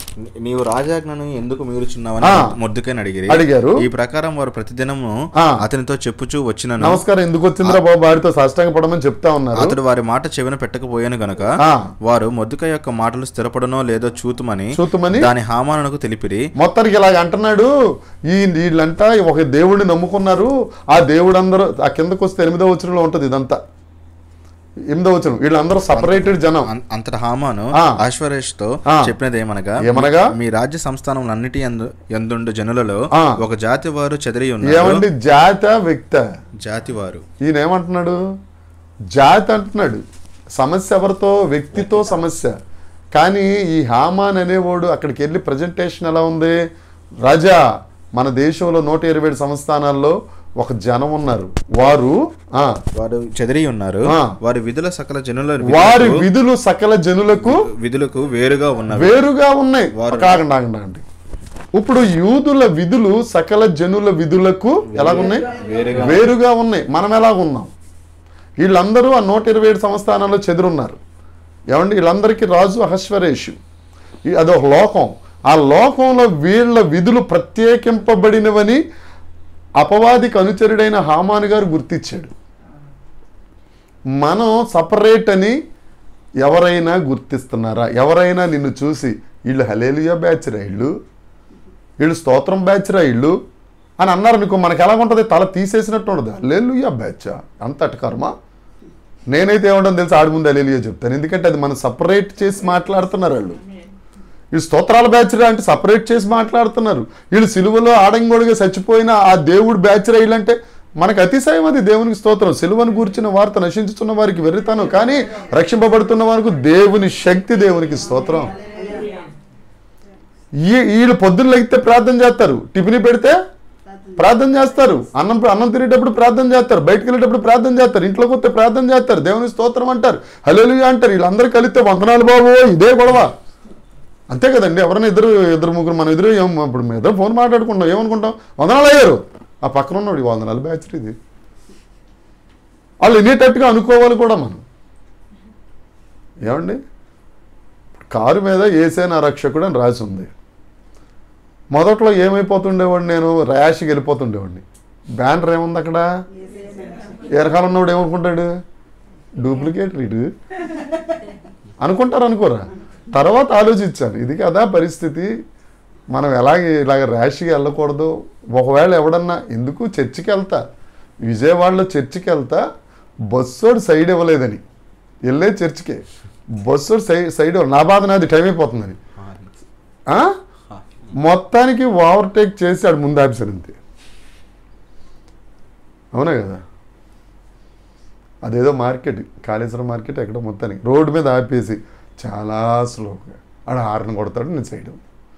నీవు రాజాజ్ఞను ఎందుకు మీరుచున్నావని ఆ. మొద్దుకైన అడిగిరి అడిగారు. ఈ ప్రకారం వారు ప్రతిదినము ఆ. అతనితో చెప్పుచూ వచ్చినను నమస్కారం ఎందుకు వచ్చిందిరా బాబు వారితో సాష్టాంగ పడమని చెప్తా ఉన్నారు అతడు వారి మాట చెవిన పెట్టకపోయాను గనుక ఆ. వారు మొద్దుక యొక్క మాటలు స్థిరపడనో లేదో చూతుమని చూతుమని? దాని హామానునకు తెలిపిరి మొత్తానికి ఇలాగ అంటున్నాడు ఈ వీళ్ళంతా ఒక దేవుడిని నమ్ముకున్నారు ఆ దేవుడు అందరూ ఆ కిందకు వస్తే ఎనిమిదో వచనంలో ఉంటది ఇదంతా ఎనిమిదో వచనం వీళ్ళందరూ సపరేటెడ్ జనం అం- అంతట హామాను ఆ. ఆశ్వరేష్ తో ఆ. చెప్పినది ఏమనగా ఏమనగా? మీ రాజ్య సంస్థానములన్నిటి యందు ఎందుండు జనులలో ఆ. ఒక జాతి వారు చెదిరి ఉన్నారు ఏమండి జాత వ్యక్త జాతి వారు ఈయన ఏమంటున్నాడు జాతి అంటున్నాడు సమస్య ఎవరితో వ్యక్తితో సమస్య కానీ ఈ హామాన్ అనేవాడు అక్కడికి వెళ్ళి ప్రజెంటేషన్ ఎలా ఉంది రాజా మన దేశంలో నూట ఇరవై ఏడు సంస్థానాల్లో ఒక జనం ఉన్నారు వారు ఆ వారు చెదిరి ఉన్నారు ఆ. వారి విధుల సకల జనుల వారి విధులకు- విధులు సకల జనులకు విధులకు వేరుగా ఉన్నవి వేరుగా ఉన్నాయి వారు- కాగండి ఆగండి ఆగండి ఇప్పుడు యూదుల విధులు సకల జనుల విధులకు ఎలాగున్నాయి వేరుగా వేరుగా ఉన్నాయి మనం ఎలాగున్నాం వీళ్ళందరూ ఆ నూట ఇరవై ఏడు సంస్థానాల్లో చెదురున్నారు ఏమండి వీళ్ళందరికీ రాజు అహశ్వరేషు ఈ- అదొక లోకం ఆ లోకంలో వీళ్ళ విధులు ప్రత్యేకింపబడినవని అపవాదికి అనుచరుడైన హామాను గారు గుర్తించాడు మనం సపరేట్ అని ఎవరైనా గుర్తిస్తున్నారా ఎవరైనా నిన్ను చూసి వీళ్ళు హలేలుయా బ్యాచ్ రా వీళ్ళు వీళ్ళు స్తోత్రం బ్యాచ్ రా వీళ్ళు అని అన్నారు అనుకో మనకి ఎలా ఉంటుంది తల తీసేసినట్టు ఉండదు హలేలుయా బ్యాచా అంత కర్మ నేనైతే ఏమంటాను తెలుసు ఆడి ముందు హలేలుయా చెప్తాను ఎందుకంటే అది మనం సపరేట్ చేసి మాట్లాడుతున్నారు వాళ్ళు ఈ స్తోత్రాల బ్యాచ్ రా అంటే సపరేట్ చేసి మాట్లాడుతున్నారు వీళ్ళు సిలువలో ఆడంగోడుగా చచ్చిపోయిన ఆ దేవుడు బ్యాచ్ రా వీళ్ళంటే మనకు అతిశయం అది దేవునికి స్తోత్రం సిలువను గూర్చిన వార్త నశించుతున్న వారికి వెర్రితాను కానీ రక్షింపబడుతున్న వారికి దేవుని శక్తి దేవునికి స్తోత్రం ఈ- వీళ్ళు పొద్దున్న లెగితే ప్రార్థన చేస్తారు టిఫిన్ పెడితే ప్రార్థన చేస్తారు అన్నం అన్నం తినేటప్పుడు ప్రార్థన చేస్తారు బయటకు వెళ్ళేటప్పుడు ప్రార్థన చేస్తారు ఇంట్లోకి వస్తే ప్రార్థన చేస్తారు దేవుని స్తోత్రం అంటారు హలోలుగా అంటారు వీళ్ళందరూ కలిస్తే వందనాలు బాబు ఇదే గొడవ అంతే కదండి ఎవరైనా ఇద్దరు ఇద్దరు ముగ్గురు మన ఎదురు ఏం ఇప్పుడు మేము ఇద్దరు ఫోన్ మాట్లాడుకుంటాం ఏమనుకుంటాం వందనాలు అయ్యారు ఆ పక్కన ఉన్నాడు ఈ వందనాలు బ్యాచ్ ఇది వాళ్ళు వినేటట్టుగా అనుకోవాలి కూడా మనం ఏమండి కారు మీద ఏసే నా రక్షకుడు అని రాసి ఉంది మొదట్లో ఏమైపోతుండేవాడిని నేను ర్యాష్కి వెళ్ళిపోతుండేవాడిని బ్యానర్ ఏముంది అక్కడ ఎరకాలం ఉన్నవాడు ఏమనుకుంటాడు డూప్లికేట్ రీడు అనుకుంటారు అనుకోరా తర్వాత ఆలోచించాను ఇది కదా పరిస్థితి మనం ఎలాగే ఇలాగ ర్యాష్గా వెళ్ళకూడదు ఒకవేళ ఎవడన్నా ఎందుకు చర్చికి వెళ్తా విజయవాడలో చర్చికి వెళ్తా బస్సోడు సైడ్ ఇవ్వలేదని వెళ్ళే చర్చికే బస్సోడు సైడ్ సైడ్ ఇవ్వాలి నా బాధ నాది టైం అయిపోతుందని ఆ? మొత్తానికి ఓవర్టేక్ చేసి ఆడు ముందు ఆఫీసర్ అంతే అవునా కదా అదేదో మార్కెట్ కాళేశ్వరం మార్కెట్ ఎక్కడో మొత్తానికి రోడ్డు మీద ఆపేసి చాలా స్లోగా ఆడ హార్న్ కొడతాడు నేను సైడ్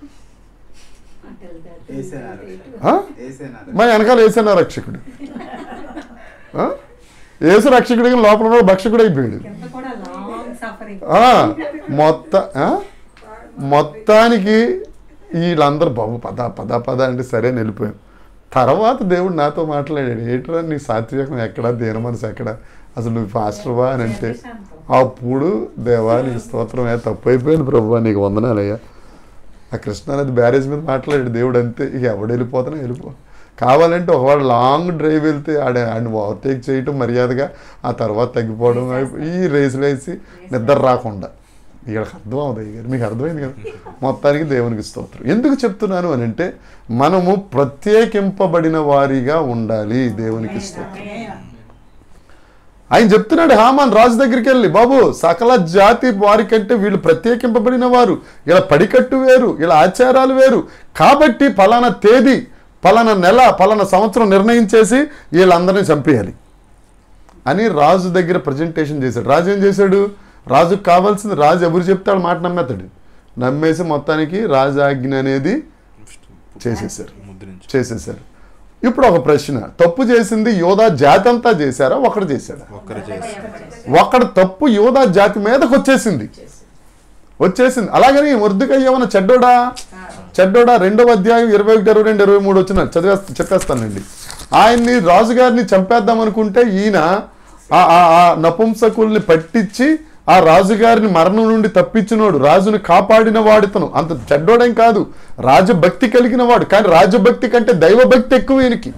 ఆ? మా వెనకాల వేసాను రక్షకుడు ఆ? యేసు రక్షకుడికి లోపల ఉన్నాడు భక్షకుడు అయిపోయాడు కింద కూడా లాంగ్ సఫరింగ్ ఆ, మొత్త ఆ? మొత్తానికి వీళ్ళందరూ బాబు పద పద పద అంటే సరే అని వెళ్ళిపోయాం తర్వాత దేవుడు నాతో మాట్లాడాడు ఏంట్రా నీ సాత్వికం ఎక్కడ దేని మనసు ఎక్కడ అసలు నువ్వు ఫాస్టర్వా అని అంటే అప్పుడు దేవా నీ స్తోత్రం ఏ తప్పు అయిపోయింది ప్రభు నీకు వందనాలయ్యా ఆ కృష్ణానది బ్యారేజ్ మీద మాట్లాడాడు దేవుడు అంతే ఇక ఎవడు వెళ్ళిపోతున్నా వెళ్ళిపో కావాలంటే ఒకవేళ లాంగ్ డ్రైవ్ వెళ్తే ఆడ ఆడిని ఓవర్టేక్ చేయటం మర్యాదగా ఆ తర్వాత తగ్గిపోవడం ఈ రేసులు వేసి నిద్ర రాకుండా ఇక్కడ అర్థం అవుతాయి గారు మీకు అర్థమైంది కదా మొత్తానికి దేవునికి స్తోత్రం ఎందుకు చెప్తున్నాను అని అంటే మనము ప్రత్యేకింపబడిన వారిగా ఉండాలి దేవునికి స్తోత్రం ఆయన చెప్తున్నాడు హామాన్ రాజు దగ్గరికి వెళ్ళి బాబు సకల జాతి వారికంటే వీళ్ళు ప్రత్యేకింపబడిన వారు ఇలా పడికట్టు వేరు ఇలా ఆచారాలు వేరు కాబట్టి పలానా తేదీ పలానా నెల పలానా సంవత్సరం నిర్ణయించేసి వీళ్ళందరినీ చంపేయాలి అని రాజు దగ్గర ప్రజెంటేషన్ చేశాడు రాజు ఏం చేశాడు రాజుకు కావాల్సింది రాజు ఎవరు చెప్తాడు మాట నమ్మేతాడు నమ్మేసి మొత్తానికి రాజాజ్ఞ అనేది చేసేసారు ముద్రించి చేసేసారు ఇప్పుడు ఒక ప్రశ్న తప్పు చేసింది యోధా జాతి అంతా చేశారా ఒకడు చేశాడా ఒక్కరు చేసి ఒక్కడ తప్పు యోధా జాతి మీదకి వచ్చేసింది వచ్చేసింది అలాగని వృద్ధిగా ఏమన్నా చెడ్డోడా చెడ్డోడా రెండవ అధ్యాయం ఇరవై ఒకటి ఇరవై రెండు ఇరవై మూడు వచ్చిన చదివేస్తా చెప్పేస్తానండి ఆయన్ని రాజుగారిని చంపేద్దాం అనుకుంటే ఈయన ఆ- ఆ- ఆ నపుంసకుల్ని పట్టించి ఆ రాజుగారిని మరణం నుండి తప్పించినోడు రాజుని కాపాడిన వాడితను అంత చెడ్డోడేం కాదు రాజభక్తి కలిగిన వాడు కానీ రాజభక్తి కంటే దైవభక్తి ఎక్కువ ఈయనకి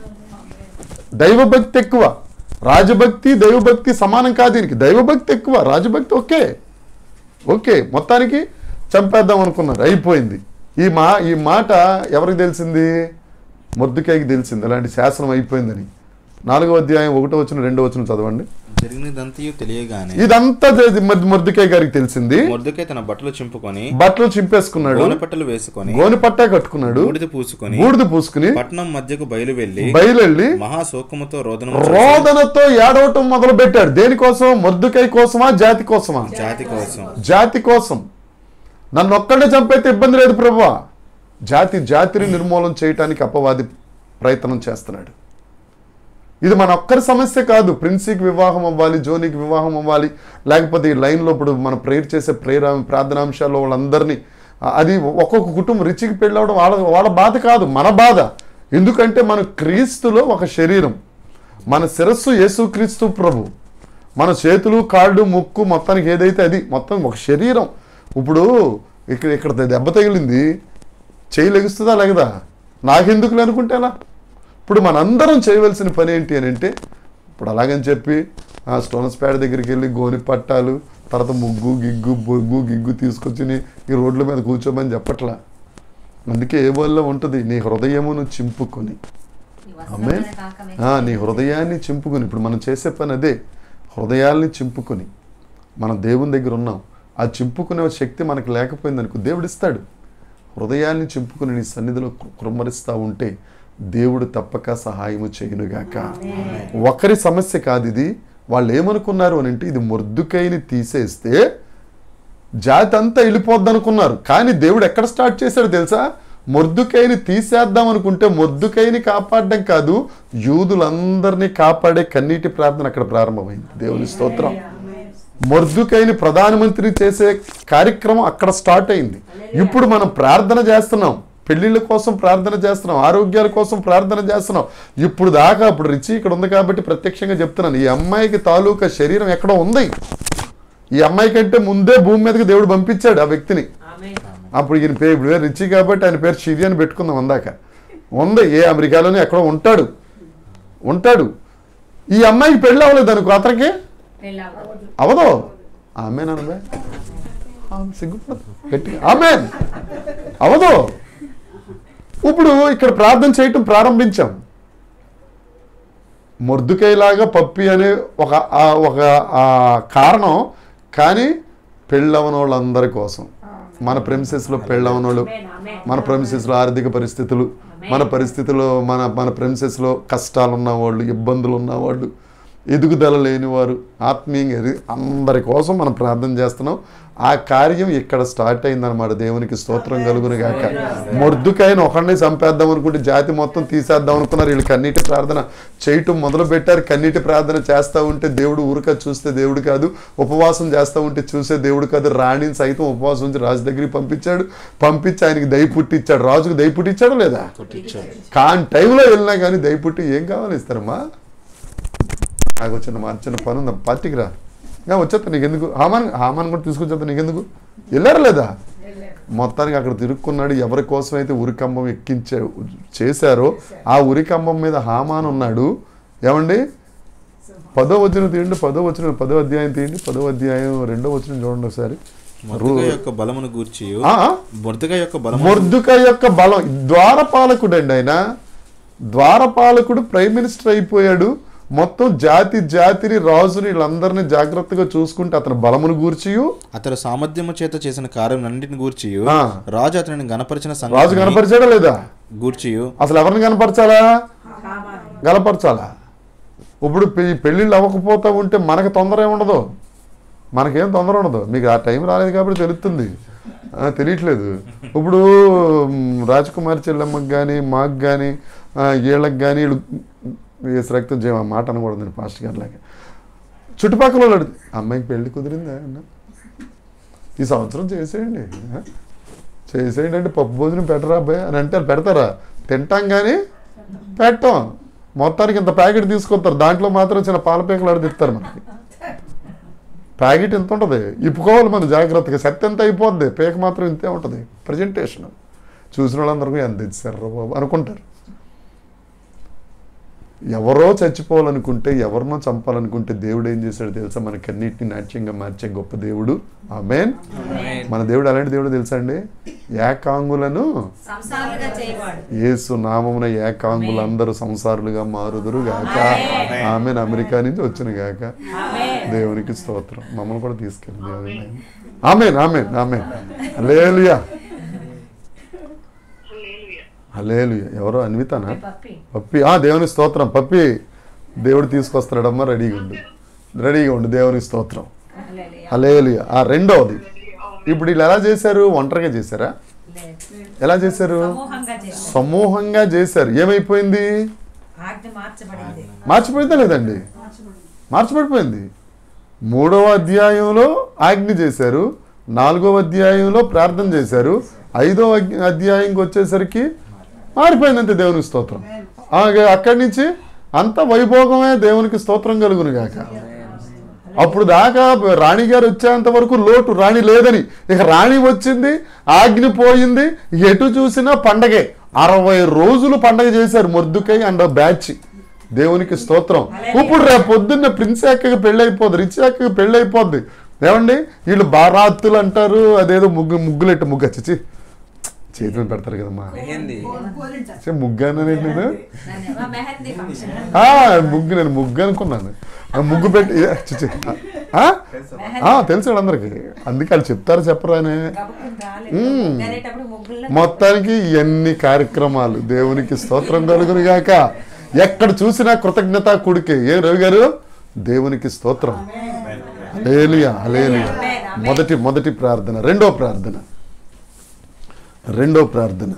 దైవభక్తి ఎక్కువ రాజభక్తి దైవభక్తి సమానం కాదు దీనికి దైవభక్తి ఎక్కువ రాజభక్తి ఓకే ఓకే మొత్తానికి చంపేద్దాం అనుకున్నారు అయిపోయింది ఈ మా ఈ మాట ఎవరికి తెలిసింది మొద్దుకాయకి తెలిసింది అలాంటి శాసనం అయిపోయిందని నాలుగో అధ్యాయం ఒకటో వచ్చిన రెండో వచ్చిన చదవండి జరిగినదంతయు తెలియగానే ఇదంతా మొద్దుకాయ గారికి తెలిసింది మొర్దుకై తన బట్టలు చింపుకొని బట్టలు చింపేసుకున్నాడు గోనె పట్టలు వేసుకొని గోని పట్టా కట్టుకున్నాడు బూడిద పూసుకొని బూడిద పూసుకుని పట్నం మధ్యకు బయలు వెళ్లి బయలువెళ్ళి మహాశోకముతో రోదనం రోదనతో ఏడవటం మొదలు పెట్టాడు దేనికోసం మొద్దుకాయ కోసమా జాతి కోసమా జాతి కోసం జాతి కోసం నన్ను ఒక్కడే చంపైతే ఇబ్బంది లేదు ప్రభువా జాతి జాతిని నిర్మూలన చేయటానికి అపవాది ప్రయత్నం చేస్తున్నాడు ఇది మన ఒక్కరి సమస్య కాదు ప్రిన్సీకి వివాహం అవ్వాలి జోనికి వివాహం అవ్వాలి లేకపోతే ఈ లైన్లో ఇప్పుడు మన ప్రేయర్ చేసే ప్రేయర్ ప్రార్థనాంశాల్లో వాళ్ళందరినీ ఆ, అది ఒక్కొక్క కుటుంబం రిచికి పెళ్ళవడం వాళ్ళ వాళ్ళ బాధ కాదు మన బాధ ఎందుకంటే మన క్రీస్తులో ఒక శరీరం మన శిరస్సు యేసుక్రీస్తు ప్రభు మన చేతులు కాళ్ళు ముక్కు మొత్తానికి ఏదైతే అది మొత్తం ఒక శరీరం ఇప్పుడు ఇక్కడ ఇక్కడ దెబ్బ తగిలింది చేయి లెగుస్తుందా లేగదా నాకెందుకులే అనుకుంటే అలా ఇప్పుడు మనందరం చేయవలసిన పని ఏంటి అని అంటే ఇప్పుడు అలాగని చెప్పి ఆ స్టోనస్ ప్యాడ్ దగ్గరికి వెళ్ళి గోని పట్టాలు తర్వాత ముగ్గు గిగ్గు బొగ్గు గిగ్గు తీసుకొచ్చి ఈ రోడ్ల మీద కూర్చోమని చెప్పట్లా అందుకే ఏ వల్ల ఉంటుంది నీ హృదయమును చింపుకొని ఆమె నీ హృదయాన్ని చింపుకొని ఇప్పుడు మనం చేసే పని అదే హృదయాల్ని చింపుకొని మనం దేవుని దగ్గర ఉన్నాం ఆ చింపుకునే శక్తి మనకు లేకపోయింది అనుకో దేవుడు ఇస్తాడు హృదయాన్ని చింపుకుని నీ సన్నిధిలో కృమ్మరిస్తూ ఉంటే దేవుడు తప్పక సహాయము చేయునుగాక ఒకరి సమస్య కాదు ఇది వాళ్ళు ఏమనుకున్నారు అని అంటే ఇది మొర్దుకైని తీసేస్తే జాతి అంతా వెళ్ళిపోద్ది అనుకున్నారు కానీ దేవుడు ఎక్కడ స్టార్ట్ చేశాడు తెలుసా మొర్దుకైని తీసేద్దాం అనుకుంటే మొర్దుకైని కాపాడడం కాదు యూదులందరినీ కాపాడే కన్నీటి ప్రార్థన అక్కడ ప్రారంభమైంది దేవుని స్తోత్రం మొర్దుకైని ప్రధానమంత్రి చేసే కార్యక్రమం అక్కడ స్టార్ట్ అయింది ఇప్పుడు మనం ప్రార్థన చేస్తున్నాం పెళ్లిళ్ళ కోసం ప్రార్థన చేస్తున్నాం ఆరోగ్యాల కోసం ప్రార్థన చేస్తున్నాం ఇప్పుడు దాకా ఇప్పుడు రిచి ఇక్కడ ఉంది కాబట్టి ప్రత్యక్షంగా చెప్తున్నాను ఈ అమ్మాయికి తాలూకా శరీరం ఎక్కడో ఉంది ఈ అమ్మాయి కంటే ముందే భూమి మీదకి దేవుడు పంపించాడు ఆ వ్యక్తిని అప్పుడు ఈయన పేరు ఇప్పుడు పేరు రిచి కాబట్టి ఆయన పేరు షిరి అని పెట్టుకుందాం అందాక ఉంది ఏ అమెరికాలోనే ఎక్కడో ఉంటాడు ఉంటాడు ఈ అమ్మాయికి పెళ్ళి అవ్వలేదు అనుకో అతనికి అవదో ఆమెన్ అనబే సిగ్గుపడదు గట్టిగా ఆమెన్ అవదో ఇప్పుడు ఇక్కడ ప్రార్థన చేయటం ప్రారంభించాం మొర్దుకైలాగా పప్పి అనే ఒక ఆ- ఒక ఆ కారణం కానీ పెళ్ళవన వాళ్ళందరి కోసం మన ప్రెమిసెస్లో పెళ్ళవన వాళ్ళు మన ప్రెమిసెస్లో ఆర్థిక పరిస్థితులు మన పరిస్థితుల్లో మన మన ప్రెమిసెస్లో కష్టాలు ఉన్నవాళ్ళు ఇబ్బందులు ఉన్నవాళ్ళు ఎదుగుదల లేనివారు ఆత్మీయంగా ఎది అందరి కోసం మనం ప్రార్థన చేస్తున్నాం ఆ కార్యం ఇక్కడ స్టార్ట్ అయిందన్నమాట దేవునికి స్తోత్రం కలుగును గాక మొర్దుకైన ఒకడిని చంపేద్దాం అనుకుంటే జాతి మొత్తం తీసేద్దాం అనుకున్నారు వీళ్ళు కన్నీటి ప్రార్థన చేయటం మొదలు పెట్టారు కన్నీటి ప్రార్థన చేస్తూ ఉంటే దేవుడు ఊరిక చూస్తే దేవుడు కాదు ఉపవాసం చేస్తూ ఉంటే చూసే దేవుడు కాదు రాణిని సైతం ఉపవాసం ఉంచి రాజు దగ్గరికి పంపించాడు పంపించి ఆయనకి దయ పుట్టిచ్చాడు రాజుకు దయ పుట్టించాడు లేదా కాని టైంలో వెళ్ళినా కానీ దయ పుట్టి ఏం కావాలి ఇస్తారమ్మా నాకు వచ్చిన మా చిన్న పని ఉందా పార్టీకి రా ఇంకా వచ్చేస్తా నీకు ఎందుకు హామాన్ హామాన్ కూడా తీసుకొచ్చేస్తా నీకెందుకు వెళ్ళారు లేదా మొత్తానికి అక్కడ తిరుక్కున్నాడు ఎవరి కోసం అయితే ఉరికంబం ఎక్కించే చేశారో ఆ ఉరికంబం మీద హామాన్ ఉన్నాడు ఏమండి పదో వచ్చిన తీయండి పదో వచ్చిన పదో అధ్యాయం తీయండి పదో అధ్యాయం రెండో వచ్చిన చూడండి ఒకసారి మొర్దుకై యొక్క బలమును గూర్చి ఆ, మొర్దుకై యొక్క బలము మొర్దుక యొక్క బలం ద్వారపాలకుడు అండి ఆయన ద్వారపాలకుడు ప్రైమ్ మినిస్టర్ అయిపోయాడు మొత్తం జాతి జాతిని రాజుని వీళ్ళందరినీ జాగ్రత్తగా చూసుకుంటే అతని బలమును గూర్చియు అతడు సామర్థ్యము చేత చేసిన కార్యములన్నింటిని గూర్చి ఆ. రాజు అతనిని గణపరిచిన రాజు సంగతిని కనపరిచాడా లేదా గూర్చియు అసలు ఎవరిని కనపరచాలా గనపరచాలా ఇప్పుడు పె- పెళ్ళిళ్ళు అవ్వకపోతా ఉంటే మనకు తొందర ఏమి ఉండదు మనకేం తొందర ఉండదు మీకు ఆ టైం రాలేదు కాబట్టి తెలుస్తుంది ఆ, తెలియట్లేదు ఇప్పుడు మ్, రాజకుమారి చెల్లెమ్మకి కానీ మాకు కానీ వీళ్ళకి కానీ వీళ్ళు వేసి రక్తం చేయ ఆ మాట అనకూడదు నేను పాస్ట్ గారిలాగా చుట్టుపక్కల వాళ్ళు అడుగు, అమ్మాయికి పెళ్లి కుదిరిందా అన్న ఈ సంవత్సరం చేసేయండి ఆ? చేసేయండి అంటే పప్పు భోజనం పెట్టరా అబ్బాయి అని అంటే వాళ్ళు పెడతారా తింటాం కానీ పెట్టాం మొత్తానికి ఇంత ప్యాకెట్ తీసుకొస్తారు దాంట్లో మాత్రం చిన్న పాల పేకలు అడిగిస్తారు మనకి ప్యాకెట్ ఎంత ఉంటుంది ఇప్పుకోవాలి మనం జాగ్రత్తగా సత్తి ఎంత అయిపోద్ది పేక మాత్రం ఇంతే ఉంటుంది ప్రజెంటేషన్ చూసిన వాళ్ళందరికీ ఎంత ఇచ్చారు బాబు అనుకుంటారు ఎవరో చచ్చిపోవాలనుకుంటే ఎవరినో చంపాలనుకుంటే దేవుడు ఏం చేశాడు తెలుసా మనకన్నిటిని నాట్యంగా మార్చే గొప్ప దేవుడు ఆమెన్ మన దేవుడు అలాంటి దేవుడు తెలుసా అండి ఏకాంగులను సంసారులుగా చేయవాడు యేసు నామమున ఏకాంగులు అందరూ సంసారులుగా మారుదురు గాక ఆమెన్ అమెరికా నుంచి వచ్చిన గాక దేవునికి స్తోత్రం మమ్మల్ని కూడా తీసుకెళ్ళి దేవుని amen amen amen hallelujah hallelujah ఎవరో అన్వితానా పప్పి పప్పి ఆ దేవుని స్తోత్రం పప్పి దేవుడు తీసుకొస్తాడమ్మా రెడీగా ఉండు రెడీగా ఉండు దేవుని స్తోత్రం హలేలుయ ఆ రెండవది ఇప్పుడు వీళ్ళు ఎలా చేశారు ఒంటరిగా చేశారా ఎలా చేశారు సమూహంగా చేశాడు సమూహంగా చేశారు ఏమైపోయింది ఆజ్ఞ మార్చబడింది మార్చిపోయిందా లేదండి మార్చిపడిపోయింది మూడవ అధ్యాయంలో ఆజ్ఞ చేశారు నాలుగవ అధ్యాయంలో ప్రార్థన చేశారు ఐదవ అగ్- అధ్యాయంకి వచ్చేసరికి మారిపోయింది అంతే దేవునికి స్తోత్రం అలాగే అక్కడి నుంచి అంత వైభోగమే దేవునికి స్తోత్రం కలుగును గాక అప్పుడు దాకా రాణి గారు వచ్చేంత వరకు లోటు రాణి లేదని ఇక రాణి వచ్చింది ఆజ్ఞ పోయింది ఎటు చూసినా పండగే అరవై రోజులు పండగ చేశారు మొద్దుకై అండ్ బ్యాచ్ దేవునికి స్తోత్రం ఇప్పుడు రేపు పొద్దున్న ప్రిన్స్ అక్కకి పెళ్ళి అయిపోద్ది రిచ్ అక్కకి పెళ్ళి అయిపోద్ది ఏమండి వీళ్ళు బారాత్తులు అంటారు అదేదో ముగ్గు ముగ్గులెట్టు ముగ్గు చిచి చేతులు పెడతారు కదమ్మా చే, ముగ్గు అన్నానండి నేను మా మెహందీ ఫంక్షన్ ఆ, ముగ్గు నేను ముగ్గు అనుకున్నాను ఆ, ముగ్గు పెట్టి ఏ, చిచి ఆ? ఆ, తెలుసు అందరికి అందుకే వాళ్ళు చెప్తారు చెప్పరా అని గబుక్కుని రాలేదు మ్మ్. అనేటప్పుడు ముగ్గుల్లో మొత్తానికి ఎన్ని కార్యక్రమాలు దేవునికి స్తోత్రం కలుగును గాక ఎక్కడ చూసినా కృతజ్ఞత కూడికే ఏ రవి గారు దేవునికి స్తోత్రం హల్లెలూయా హల్లెలూయా మొదటి మొదటి ప్రార్థన రెండో ప్రార్థన రెండో ప్రార్థన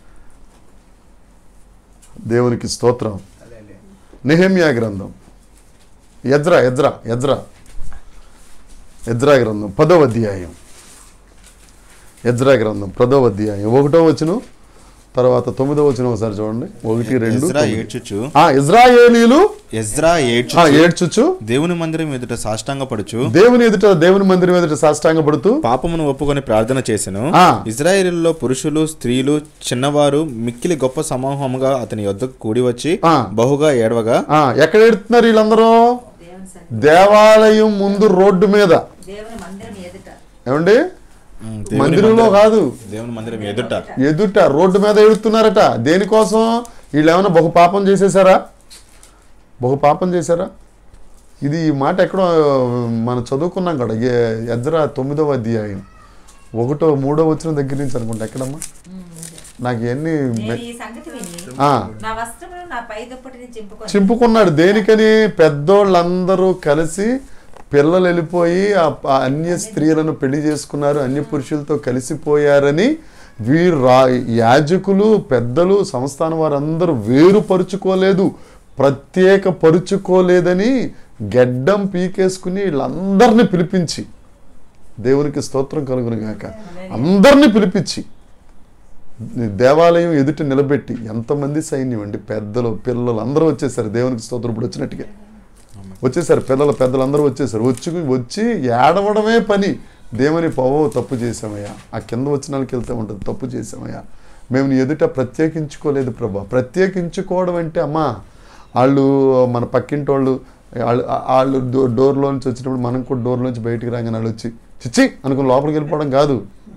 దేవునికి స్తోత్రం నెహమ్యా గ్రంథం ఎజ్రా ఎజ్రా ఎజ్రా ఎజ్రా గ్రంథం పదవ అధ్యాయం ఎజ్రా గ్రంథం పదవ అధ్యాయం ఒకటో వచ్చును తర్వాత తొమ్మిదో వచ్చిన ఒకసారి చూడండి ఒకటి రెండు ఎజ్రా తొమ్మిది. ఏడ్చుచు ఆ ఇజ్రాయేలీలు ఎజ్రా ఆ, ఏడ్చుచు ఏడ్చుచు దేవుని మందిరం ఎదుట సాష్టాంగ పడుచు దేవుని ఎదుట దేవుని మందిరం ఎదుట సాష్టాంగ పడుతూ పాపమును ఒప్పుకొని ప్రార్థన చేసెను ఆ. ఇజ్రాయేలీలో పురుషులు స్త్రీలు చిన్నవారు మిక్కిలి గొప్ప సమూహముగా అతని యొద్దకు కూడి వచ్చి ఆ. బహుగా ఏడవగా ఆ, ఎక్కడ ఎడుతున్నారు వీళ్ళందరూ దేవుని సన్నిధి దేవాలయం ముందు రోడ్డు మీద దేవుని మందిరం ఎదుట ఏమండి ఉమ్, దేవుని మందిరంలో మందిరం- కాదు దేవుని మందిరం ఎదుట ఎదుట రోడ్డు మీద ఎడుతున్నారట దేనికోసం వీళ్ళు ఏమైనా బహు పాపం చేసేసారా బహు పాపం చేశారా ఇది ఈ మాట ఎక్కడో మనం చదువుకున్నాం కదా ఏ- ఎజ్రా తొమ్మిదవ అధ్యాయం ఒకటో మూడో వచ్చిన దగ్గర నుంచి అనుకుంటా ఎక్కడమ్మా నాకు ఇవన్నీ నేను మె- ఈ సంగతి విని ఆ, నా వస్త్రమును నా పై దుప్పటిని చింపుకొని చింపుకున్నాడు దేనికని పెద్దోళ్ళందరూ కలిసి పిల్లలు వెళ్ళిపోయి ఆ ఆ అన్య స్త్రీలను పెళ్లి చేసుకున్నారు అన్య పురుషులతో కలిసిపోయారని వీరు రా యాజకులు పెద్దలు సంస్థానం వారందరూ వేరుపరుచుకోలేదు ప్రత్యేక పరుచుకోలేదని గెడ్డం పీకేసుకుని వీళ్ళందరినీ పిలిపించి దేవునికి స్తోత్రం కలుగును గాక అందరినీ పిలిపించి దేవాలయం ఎదుట నిలబెట్టి ఎంతమంది సైన్యం అండి పెద్దలు పిల్లలు అందరూ వచ్చేసారు దేవునికి స్తోత్రం ఇప్పుడు వచ్చినట్టుగా వచ్చేసారు పిల్లలు పెద్దలు అందరూ వచ్చేసారు వచ్చి వచ్చి ఏడవడమే పని దేవుని పవో తప్పు చేసామయ్యా ఆ కింద వచ్చిన వాళ్ళకి వెళ్తే ఉంటుంది తప్పు చేసామయ్యా మేము నీ ఎదుట ప్రత్యేకించుకోలేదు ప్రభా ప్రత్యేకించుకోవడం అంటే అమ్మా వాళ్ళు మన పక్కింటి వాళ్ళు వాళ్ళు వాళ్ళు డో డోర్లోంచి వచ్చినప్పుడు మనం కూడా డోర్లోంచి బయటికి రాగానే వాళ్ళు వచ్చి చిచ్చి అనుకుని లోపలికి వెళ్ళిపోవడం కాదు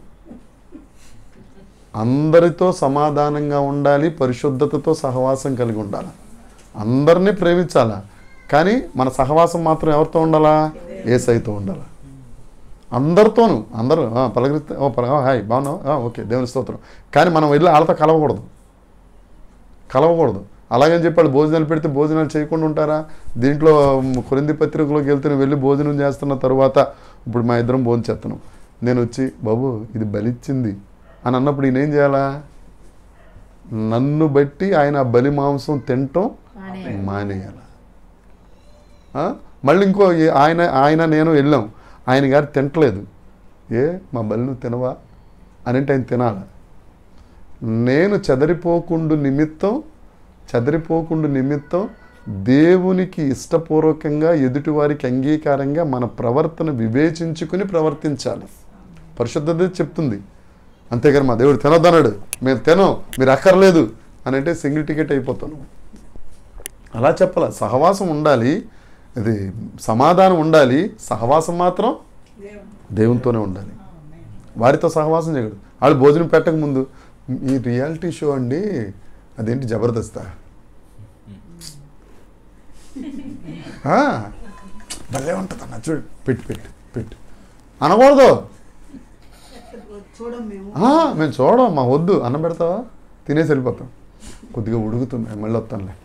అందరితో సమాధానంగా ఉండాలి పరిశుద్ధతతో సహవాసం కలిగి ఉండాలి అందరినీ ప్రేమించాలా కానీ మన సహవాసం మాత్రం ఎవరితో ఉండాలా ఏసైతో ఉండాలా అందరితోనూ అందరూ ఆ, పలకరిస్తే ఓ పల హాయ్ బాగున్నావు ఆ, ఓకే దేవుని స్తోత్రం కానీ మనం వెళ్ళి వాళ్ళతో కలవకూడదు కలవకూడదు అలాగని చెప్పి వాళ్ళు భోజనాలు పెడితే భోజనాలు చేయకుండా ఉంటారా దీంట్లో మ్, కొరింది పత్రికలోకి వెళ్తే నువ్వు వెళ్ళి భోజనం చేస్తున్న తర్వాత ఇప్పుడు మా ఇద్దరం భోజనం చేస్తున్నాం నేను వచ్చి బాబు ఇది బలిచ్చింది అని అన్నప్పుడు ఈయన ఏం చేయాలా నన్ను బట్టి ఆయన ఆ బలి మాంసం తినటం మానేయాల ఆ? మళ్ళీ ఇంకో ఏ- ఆయన ఆయన నేను వెళ్ళాం ఆయన గారు తింటలేదు ఏ మా బలి నువ్వు తినవా అని అంటే ఆయన తినాల నేను చెదరిపోకుండు నిమిత్తం చెదరిపోకుండు నిమిత్తం దేవునికి ఇష్టపూర్వకంగా ఎదుటివారికి అంగీకారంగా మన ప్రవర్తన వివేచించుకుని ప్రవర్తించాలి పరిశుద్ధత చెప్తుంది అంతేగాని మా దేవుడు తినొద్దన్నాడు మేము తినం మీరు అక్కర్లేదు అని అంటే సింగిల్ టికెట్ అయిపోతాను అలా చెప్పాల సహవాసం ఉండాలి ఇది సమాధానం ఉండాలి సహవాసం మాత్రం దేవునితోనే ఉండాలి వారితో సహవాసం చేయకూడదు వాళ్ళు భోజనం పెట్టక ముందు ఈ రియాలిటీ షో అండి అదేంటి జబర్దస్తా ఆ, భలే ఉంటుంది అన్న చూడు పెట్టి పెట్టి పెట్టి అనకూడదు చూడం మేము ఆ, మేము చూడం మా వద్దు అన్నం పెడతావా తినేసి వెళ్ళిపోతాం కొద్దిగా ఉడుకుతుంది మళ్ళీ వస్తానులే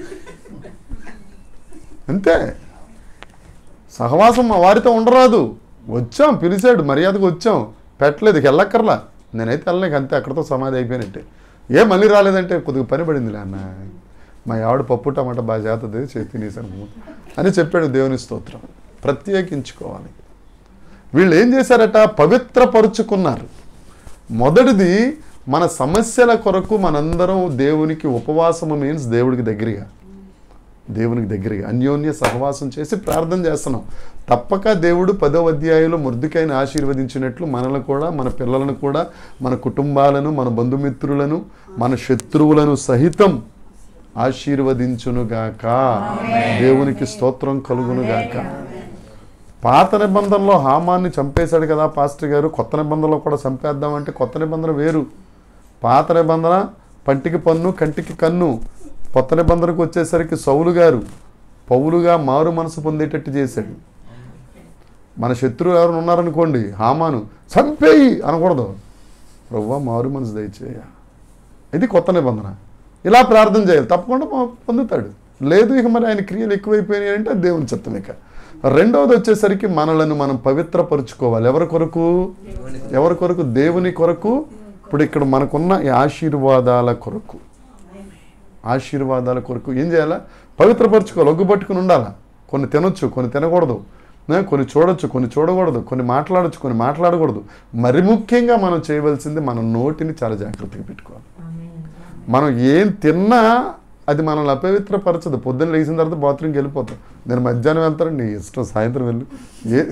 అంతే సహవాసం మా వారితో ఉండరాదు వచ్చాం పిలిచాడు మర్యాదకు వచ్చాం పెట్టలేదు ఇక వెళ్ళక్కర్లా నేనైతే వెళ్ళలేక అంతే అక్కడతో సమాధి అయిపోయినట్టే ఏ మళ్ళీ రాలేదంటే కొద్దిగా పని పడిందిలే అన్న మా ఆవిడ పప్పు టమాటా బాగా చేస్తుంది చేతి తినేసాను అని చెప్పాడు దేవుని స్తోత్రం ప్రత్యేకించుకోవాలి వీళ్ళు ఏం చేశారట పవిత్రపరుచుకున్నారు మొదటిది మన సమస్యల కొరకు మనందరం దేవునికి ఉపవాసము మీన్స్ దేవుడికి దగ్గరగా దేవునికి దగ్గరగా అన్యోన్య సహవాసం చేసి ప్రార్థన చేస్తున్నాం తప్పక దేవుడు పదో అధ్యాయంలో మృదుకైన ఆశీర్వదించినట్లు మనల్ని కూడా మన పిల్లలను కూడా మన కుటుంబాలను మన బంధుమిత్రులను మన శత్రువులను సహితం ఆశీర్వదించునుగాక దేవునికి స్తోత్రం కలుగునుగాక పాత నిబంధనలో హామాన్ని చంపేశాడు కదా పాస్టర్ గారు కొత్త నిబంధనలో కూడా చంపేద్దామంటే కొత్త నిబంధన వేరు పాత నిబంధన పంటికి పన్ను కంటికి కన్ను కొత్త నిబంధనకు వచ్చేసరికి సౌలు గారు పౌలుగా మారు మనసు పొందేటట్టు చేశాడు మన శత్రువు ఎవరు ఉన్నారనుకోండి హామాను చంపేయి అనకూడదు ప్రవ్వా మారు మనసు దయచేయ ఇది కొత్త నిబంధన ఇలా ప్రార్థన చేయాలి తప్పకుండా పొ- పొందుతాడు లేదు ఇక మరి ఆయన క్రియలు ఎక్కువైపోయినాయి అంటే అది దేవుని చిత్తం ఇక రెండవది వచ్చేసరికి మనలను మనం పవిత్రపరుచుకోవాలి ఎవరి కొరకు ఎవరి కొరకు దేవుని కొరకు ఇప్పుడు ఇక్కడ మనకున్న ఈ ఆశీర్వాదాల కొరకు ఆశీర్వాదాల కొరకు ఏం చేయాలా పవిత్రపరచుకోవాలి ఒగ్గు పట్టుకుని ఉండాలా కొన్ని తినొచ్చు కొన్ని తినకూడదు ఏ, కొన్ని చూడొచ్చు కొన్ని చూడకూడదు కొన్ని మాట్లాడొచ్చు కొన్ని మాట్లాడకూడదు మరి ముఖ్యంగా మనం చేయవలసింది మన నోటిని చాలా జాగ్రత్తగా పెట్టుకోవాలి మనం ఏం తిన్నా అది మనల్ని అపవిత్రపరచదు పొద్దున్న లేచిన తర్వాత బాత్రూమ్కి వెళ్ళిపోతాం నేను మధ్యాహ్నం వెళ్తాను నీ ఇష్టం సాయంత్రం వెళ్ళు ఏ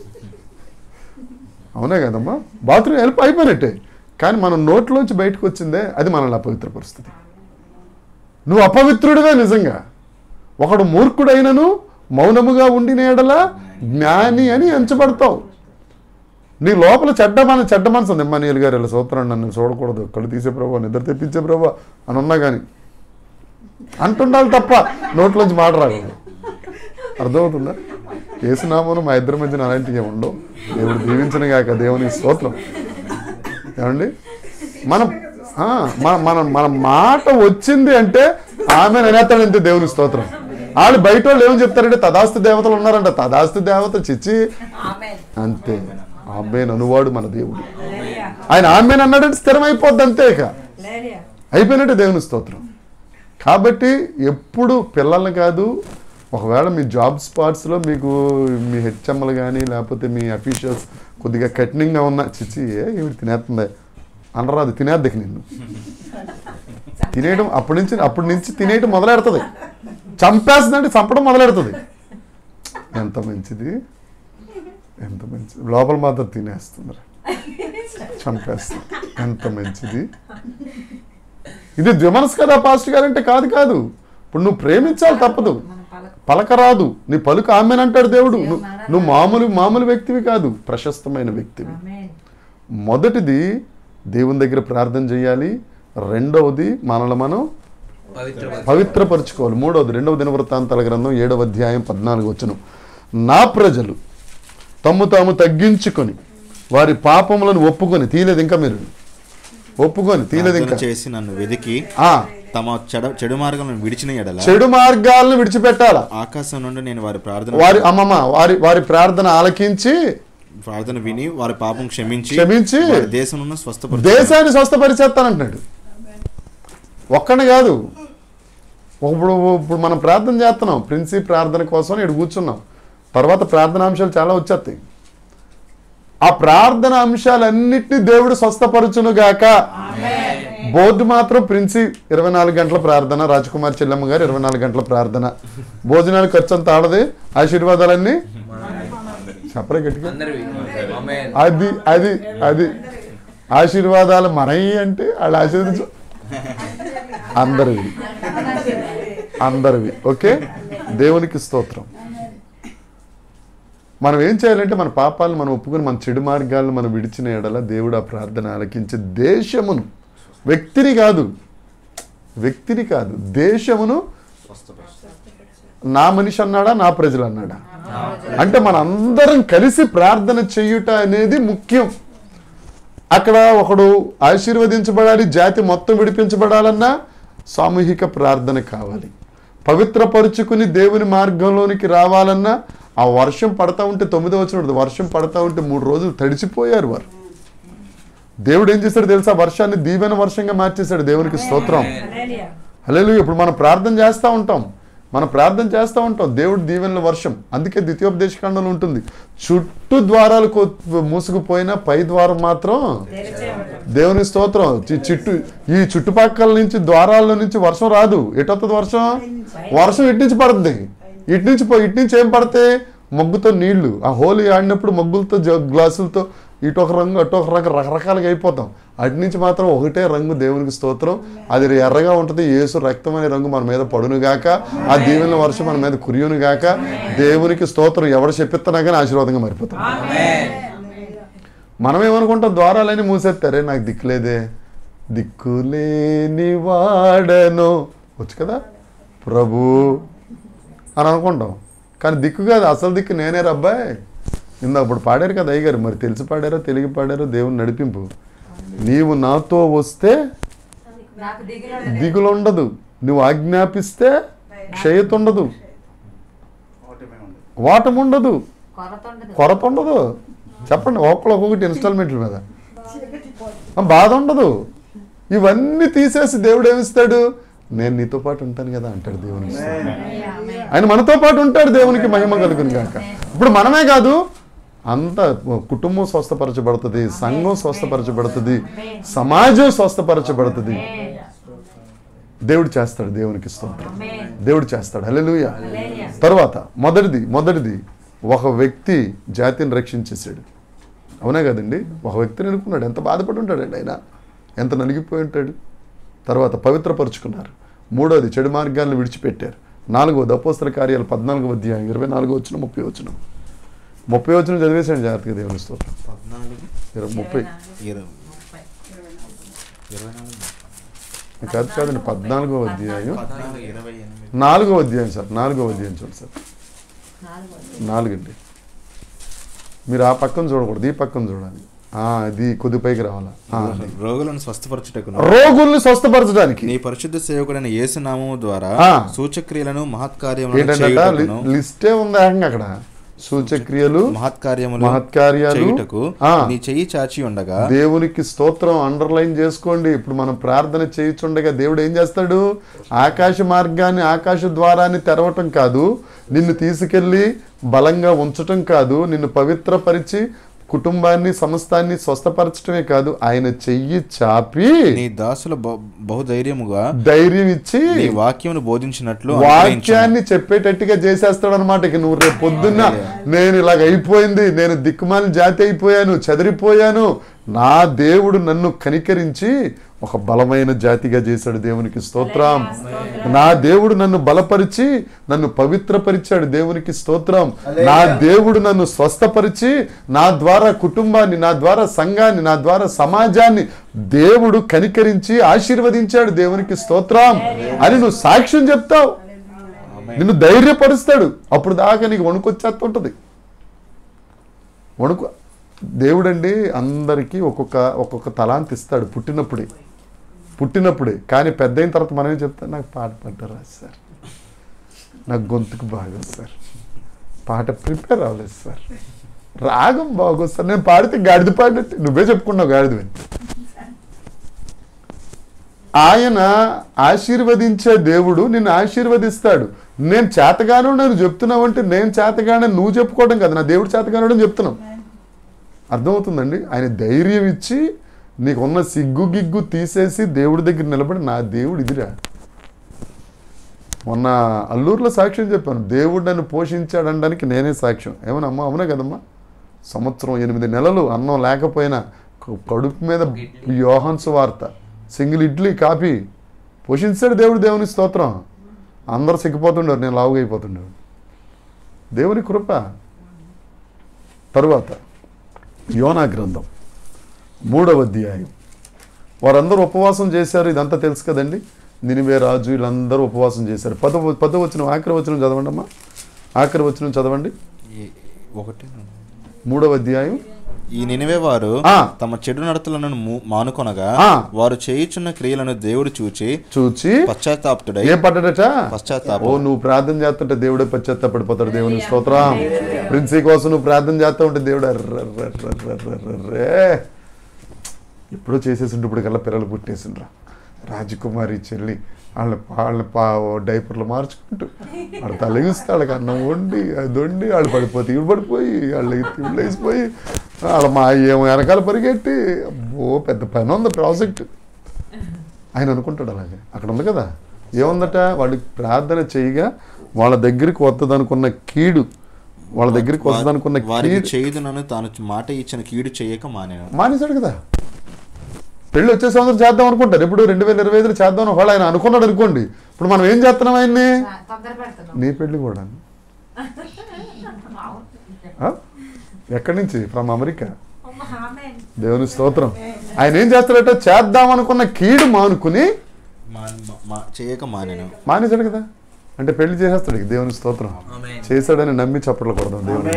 అవునే కదమ్మా బాత్రూమ్ వెళ్ళి అయిపోయినట్టే కానీ మన నోట్లోంచి బయటకు వచ్చిందే అది మనల్ని అపవిత్రపరుస్తుంది నువ్వు అపవిత్రుడివే నిజంగా ఒకడు మూర్ఖుడైనను మౌనముగా ఉండిన ఎడల జ్ఞాని అని ఎంచబడతావు నీ లోపల చెడ్డ మన చెడ్డ మనసు ఉంది అమ్మా నీళ్ళు గారు ఇలా సూత్రం నన్ను చూడకూడదు కళ్ళు తీసే ప్రభావ నిద్ర తెప్పించే ప్రభావ అని ఉన్నా కానీ అంటుండాలి తప్ప నోట్లోంచి మాట రాకూడదు అర్థమవుతుందా ఏసునామను మా ఇద్దరి మధ్యన అలాంటివి ఏమి ఉండవు దేవుడు దీవించిన గాక దేవుని స్తోత్రం ఏమండి మనం ఆ, మన మన మన మాట వచ్చింది అంటే ఆమె అనేస్తాడంతే దేవుని స్తోత్రం వాళ్ళు బయట వాళ్ళు ఏమని చెప్తారంటే తదాస్తు దేవతలు ఉన్నారంట తదాస్తు దేవత చిచ్చి అంతే ఆమెన్ అనువాడు మన దేవుడు ఆయన ఆమెన్ అన్నాడంటే స్థిరమైపోద్ది అంతే ఇక అయిపోయినట్టే దేవుని స్తోత్రం కాబట్టి ఎప్పుడు పిల్లల్ని కాదు ఒకవేళ మీ జాబ్ స్పాట్స్లో మీకు మీ హెచ్ఎంలు కానీ లేకపోతే మీ అఫీషియల్స్ కొద్దిగా కఠినంగా ఉన్న చిచ్చి ఏ ఇవి తినేస్తుంది అనరాదు తినేద్దకి నిన్ను తినేయడం అప్పటి నుంచి అప్పటి నుంచి తినేయడం మొదలెడుతుంది చంపేస్తుందంటే చంపడం మొదలెడుతుంది ఎంత మంచిది ఎంత మంచిది లోపల మాత్రం తినేస్తుంది చంపేస్తుంది ఎంత మంచిది ఇది ద్విమనస్ కదా పాస్ట్ గారంటే కాదు కాదు ఇప్పుడు నువ్వు ప్రేమించాలి తప్పదు పలకరాదు నీ పలుకు ఆమెను అంటాడు దేవుడు నువ్వు నువ్వు మామూలు మామూలు వ్యక్తివి కాదు ప్రశస్తమైన వ్యక్తివి మొదటిది దేవుని దగ్గర ప్రార్థన చేయాలి రెండవది మనల్ని మనం పవిత్రపరచుకోవాలి మూడవది రెండవ దినవృత్తాంతాల గ్రంథం ఏడవ అధ్యాయం పద్నాలుగు వచ్చును నా ప్రజలు తమ్ము తాము తగ్గించుకొని వారి పాపములను ఒప్పుకొని తీయలేదు ఇంకా మీరు ఒప్పుకొని తీయలేదు ఇంకా ప్రార్థన చేసి నన్ను వెదికి ఆ, తమ చెడ చెడు మార్గం విడిచిన ఎడల చెడు మార్గాలను విడిచిపెట్టాల ఆకాశం నుండి నేను వారి ప్రార్థన వారి అమ్మమ్మ వారి వారి ప్రార్థన ఆలకించి ప్రార్థన విని వారి పాపం క్షమించి క్షమించి వారి దేశం ఉన్న స్వస్థపరిచి దేశాన్ని స్వస్థపరిచేస్తానంటున్నాడు ఒక్కడిని కాదు ఇప్పుడు ఇప్పుడు మనం ప్రార్థన చేస్తున్నాం ప్రిన్సి ప్రార్థన కోసం ఇక్కడ కూర్చున్నాం తర్వాత ప్రార్థన అంశాలు చాలా వచ్చేస్తాయి ఆ ప్రార్థన అంశాలన్నిటినీ దేవుడు స్వస్థపరచునుగాక బోర్డు మాత్రం ప్రిన్సి ఇరవై నాలుగు గంటల ప్రార్థన రాజకుమార్ చెల్లమ్మ గారు ఇరవై నాలుగు గంటల ప్రార్థన భోజనాలు ఖర్చు అంత ఆడది ఆశీర్వాదాలన్నీ చెప్పరే గట్టిగా అందరివి ఆమేన్. అది అది అది ఆశీర్వాదాలు మనయి అంటే వాళ్ళు ఆశీర్వదించు అందరివి అందరివి ఓకే దేవునికి స్తోత్రం మనం ఏం చేయాలంటే మన పాపాలను మనం ఒప్పుకొని మన చెడు మార్గాలను మనం విడిచిన ఎడల దేవుడు ఆ ప్రార్థన ఆలకించి దేశమును వ్యక్తిని కాదు వ్యక్తిని కాదు దేశమును నా మనిషి అన్నాడా నా ప్రజలు అన్నాడా అంటే మన అందరం కలిసి ప్రార్థన చేయుట అనేది ముఖ్యం అక్కడ ఒకడు ఆశీర్వదించబడాలి జాతి మొత్తం విడిపించబడాలన్నా సామూహిక ప్రార్థన కావాలి పవిత్రపరుచుకుని దేవుని మార్గంలోనికి రావాలన్నా ఆ వర్షం పడతా ఉంటే తొమ్మిదో వచ్చిన వర్షం పడతా ఉంటే మూడు రోజులు తడిచిపోయారు వారు దేవుడు ఏం చేశాడు తెలుసా వర్షాన్ని దీవెన వర్షంగా మార్చేశాడు దేవునికి స్తోత్రం హలో ఇప్పుడు మనం ప్రార్థన చేస్తూ ఉంటాం మనం ప్రార్థన చేస్తూ ఉంటాం దేవుడు దీవెనల వర్షం అందుకే ద్వితీయోపదేశ ఖండంలో ఉంటుంది చుట్టూ ద్వారాలు కో- మూసుకుపోయినా పై ద్వారం మాత్రం దేవుని స్తోత్రం చి- చుట్టూ ఈ చుట్టుపక్కల నుంచి ద్వారాల నుంచి వర్షం రాదు ఎటొత్తది వర్షం వర్షం ఇటు నుంచి పడుతుంది ఇటు నుంచి పో ఇటు నుంచి ఏం పడతాయి మొగ్గుతో నీళ్లు ఆ హోలీ ఆడినప్పుడు మొగ్గులతో జ- గ్లాసులతో ఇటు ఒక రంగు అటు ఒక రంగు రకరకాలుగా అయిపోతాం అటు నుంచి మాత్రం ఒకటే రంగు దేవునికి స్తోత్రం అది ఎర్రగా ఉంటుంది యేసు రక్తం అనే రంగు మన మీద పడునుగాక ఆ దీవెన వర్షం మన మీద కురియునుగాక దేవునికి స్తోత్రం ఎవడు చెప్పిస్తున్నా కానీ ఆశీర్వాదంగా మారిపోతాం మనం ఏమనుకుంటాం ద్వారాలని మూసేస్తారే నాకు దిక్కులేదే దిక్కులేని వాడను వచ్చు కదా ప్రభు అని అనుకుంటాం కానీ దిక్కు కాదు అసలు దిక్కు నేనే రబ్బాయ్ ఇందాక ఇప్పుడు పాడారు కదా అయ్యగారు మరి తెలిసి పాడారో తెలిగి పాడారో దేవుని నడిపింపు నీవు నాతో వస్తే నాకు దిగులు దిగులు ఉండదు నువ్వు ఆజ్ఞాపిస్తే క్షయత ఉండదు వాటం ఉండదు కొరత ఉండదు కొరత ఉండదు చెప్పండి ఒక్కళ్ళు ఒక్కొక్కటి ఇన్స్టాల్మెంట్ల మీద ఆ, బాధ ఉండదు ఇవన్నీ తీసేసి దేవుడు ఏమిస్తాడు నేను నీతో పాటు ఉంటాను కదా అంటాడు దేవుని ఆయన మనతో పాటు ఉంటాడు దేవునికి మహిమ కలుగును కాక ఇప్పుడు మనమే కాదు అంత కుటుంబం స్వస్థపరచబడుతుంది సంఘం స్వస్థపరచబడుతుంది సమాజం స్వస్థపరచబడుతుంది దేవుడు చేస్తాడు దేవునికి స్తోత్రం దేవుడు చేస్తాడు హల్లెలూయా తర్వాత మొదటిది మొదటిది ఒక వ్యక్తి జాతిని రక్షించేసాడు అవునా కదండి ఒక వ్యక్తిని అనుకున్నాడు ఎంత బాధపడి ఉంటాడండి ఆయన ఎంత నలిగిపోయి ఉంటాడు తర్వాత పవిత్రపరుచుకున్నారు మూడోది చెడు మార్గాలను విడిచిపెట్టారు నాలుగోది అపోస్తల కార్యాలు పద్నాలుగో అధ్యాయం ఇరవై నాలుగో వచ్చిన ముప్పై వచ్చిన ముప్పై వచ్చిన చదివేసాడు జాగ్రత్తగా దేవుని స్తోత్రం పద్నాలుగు ఇరవై ముప్పై ఇరవై ఇరవై నాలుగు కాదు కాదండి పద్నాలుగో అధ్యాయం పద్నాలుగు ఇరవై ఎనిమిది నాలుగో అధ్యాయం సార్ నాలుగో అధ్యాయం చూడండి సార్ నాలుగండి మీరు ఆ పక్కన చూడకూడదు ఈ పక్కన చూడాలి ఆ, అది కొద్ది పైకి రావాలా ఆ, అది. రోగులను స్వస్థపరచుటకును రోగుల్ని స్వస్థపరచడానికి నీ పరిశుద్ధ సేవకుడైన యేసునామము ద్వారా ఆ. సూచక్రియలను మహత్కార్యములను ఏంటంటే చేయుటకును లిస్టే ఉంది ఏకంగా అక్కడ సూచక్రియలు మహత్కార్యములు మహత్కార్యాలు చేయుటకు ఆ. నీ చెయ్యి చాచి ఉండగా దేవునికి స్తోత్రం అండర్లైన్ చేసుకోండి ఇప్పుడు మనం ప్రార్థన చేయించుండగా దేవుడు ఏం చేస్తాడు ఆకాశ మార్గాన్ని ఆకాశ ద్వారాన్ని తెరవటం కాదు నిన్ను తీసుకెళ్ళి బలంగా ఉంచటం కాదు నిన్ను పవిత్రపరిచి కుటుంబాన్ని సమస్తాన్ని స్వస్థపరచటమే కాదు ఆయన చెయ్యి చాపి నీ దాసుల బహు- బహుధైర్యముగా ధైర్యం ఇచ్చి నీ వాక్యమును బోధించినట్లు అనుగ్రహించును. వాక్యాన్ని చెప్పేటట్టుగా చేసేస్తాడు అనమాట ఇక నువ్వు రేపు పొద్దున్న నేను ఇలాగ అయిపోయింది నేను దిక్కుమాలిన జాతి అయిపోయాను చెదిరిపోయాను నా దేవుడు నన్ను కనికరించి ఒక బలమైన జాతిగా చేశాడు దేవునికి స్తోత్రం నా దేవుడు నన్ను బలపరిచి నన్ను పవిత్రపరిచాడు దేవునికి స్తోత్రం నా దేవుడు నన్ను స్వస్థపరిచి నా ద్వారా కుటుంబాన్ని నా ద్వారా సంఘాన్ని నా ద్వారా సమాజాన్ని దేవుడు కనికరించి ఆశీర్వదించాడు దేవునికి స్తోత్రం అని నువ్వు సాక్ష్యం చెప్తావు నిన్ను ధైర్యపరుస్తాడు అప్పుడు దాకా నీకు వణుకొచ్చేస్తుంటది వణుకు దేవుడండి అందరికీ ఒక్కొక్క ఒక్కొక్క తలాంతి ఇస్తాడు పుట్టినప్పుడే పుట్టినప్పుడే కానీ పెద్ద అయిన తర్వాత మనమే చెప్తాం నాకు పాట పడ్డారా సార్ నాకు గొంతుకు బాగోదు సార్ పాట ప్రిపేర్ అవ్వలేదు సార్ రాగం బాగోదు సార్ నేను పాడితే గాడిద పాడినట్టు నువ్వే చెప్పుకున్నావు గాడిదని ఆయన ఆశీర్వదించే దేవుడు నిన్ను ఆశీర్వదిస్తాడు నేను చేతగాను నేను చెప్తున్నావు అంటే నేను చేతగానే నువ్వు చెప్పుకోవడం కదా నా దేవుడు చేతగాను అని చెప్తున్నావు అర్థమవుతుందండి ఆయన ధైర్యం ఇచ్చి నీకున్న సిగ్గు గిగ్గు తీసేసి దేవుడి దగ్గర నిలబడి నా దేవుడు ఇదిరా మొన్న అల్లూరులో సాక్ష్యం చెప్పాను దేవుడు నన్ను పోషించాడనడానికి నేనే సాక్ష్యం ఏమన్నా అమ్మా అవునా కదమ్మా సంవత్సరం ఎనిమిది నెలలు అన్నం లేకపోయినా క- కడుపు మీద యోహన్స్ వార్త సింగిల్ ఇడ్లీ కాఫీ పోషించాడు దేవుడు దేవుని స్తోత్రం అందరూ సిగ్గిపోతుండేవారు నేను లావుగా అయిపోతుండేవాడు దేవుని కృప తరువాత యోనా గ్రంథం మూడవ అధ్యాయం వారందరూ ఉపవాసం చేశారు ఇదంతా తెలుసు కదండి నినివే రాజు వీళ్ళందరూ ఉపవాసం చేశారు పద పద వచ్చిన ఆఖరి వచ్చిన చదవండి అమ్మా ఆఖరి వచ్చిన చదవండి ఈ- ఒకటి మూడవ అధ్యాయం ఈ నినివే వారు ఆ. తమ చెడు నడతలను ము- మానుకొనగా ఆ. వారు చేయుచున్న క్రియలను దేవుడు చూచి చూచి పశ్చాత్తాపుడై ఏ పడ్డాడట పశ్చాత్తాపం. ఓ నువ్వు ప్రార్థన చేస్తుంటే దేవుడే పశ్చాత్తాపడిపోతాడు దేవుని స్తోత్రం ప్రిన్సీ కోసం నువ్వు ప్రార్థన చేస్తా ఉంటే దేవుడు అర్రర్రర్రర్రర్రే. ఎప్పుడో చేసేసిండు ఇప్పుడు కల్లా పిల్లలు పుట్టేసిండ్రా రాజకుమారి చెల్లి వాళ్ళ వాళ్ళ పా డైపర్లు మార్చుకుంటూ వాడు తలగిస్తే వాళ్ళకి అన్నం వండి అది వండి వాళ్ళు పడిపోతే ఇవి పడిపోయి వాళ్ళు ఇవి లేచిపోయి వాళ్ళ మా ఏమో వెనకాల పరిగెట్టి ఓ పెద్ద పని ఉంది ప్రాజెక్ట్ ఆయన అనుకుంటాడు అలాగే అక్కడ ఉంది కదా ఏముందట వాళ్ళకి ప్రార్థన చేయగా వాళ్ళ దగ్గరికి వద్దదనుకున్న కీడు వాళ్ళ దగ్గరికి వద్దదనుకున్న వారికి కీడు చేయుదునను తాను మాట ఇచ్చిన కీడు చేయక మానేను మానేశాడు కదా పెళ్ళి వచ్చే సంవత్సరం చేద్దాం అనుకుంటారు ఇప్పుడు రెండు వేల ఇరవై ఐదులో చేద్దాం ఒకవేళ ఆయన అనుకున్నాడు అనుకోండి ఇప్పుడు మనం ఏం చేస్తున్నాం ఆయన్ని తొందర పెడుతున్నాం నీ పెళ్ళి కూడా ఆ? ఎక్కడి నుంచి ఫ్రమ్ అమెరికా దేవుని స్తోత్రం ఆయన ఏం చేస్తాడట చేద్దాం అనుకున్న కీడు మానుకుని మా- మా- మా- చేయక మానేను మానేశాడు కదా అంటే పెళ్లి చేసేస్తాడు ఇక దేవుని స్తోత్రం చేశాడని నమ్మి చప్పట్లు కొడదాం దేవుని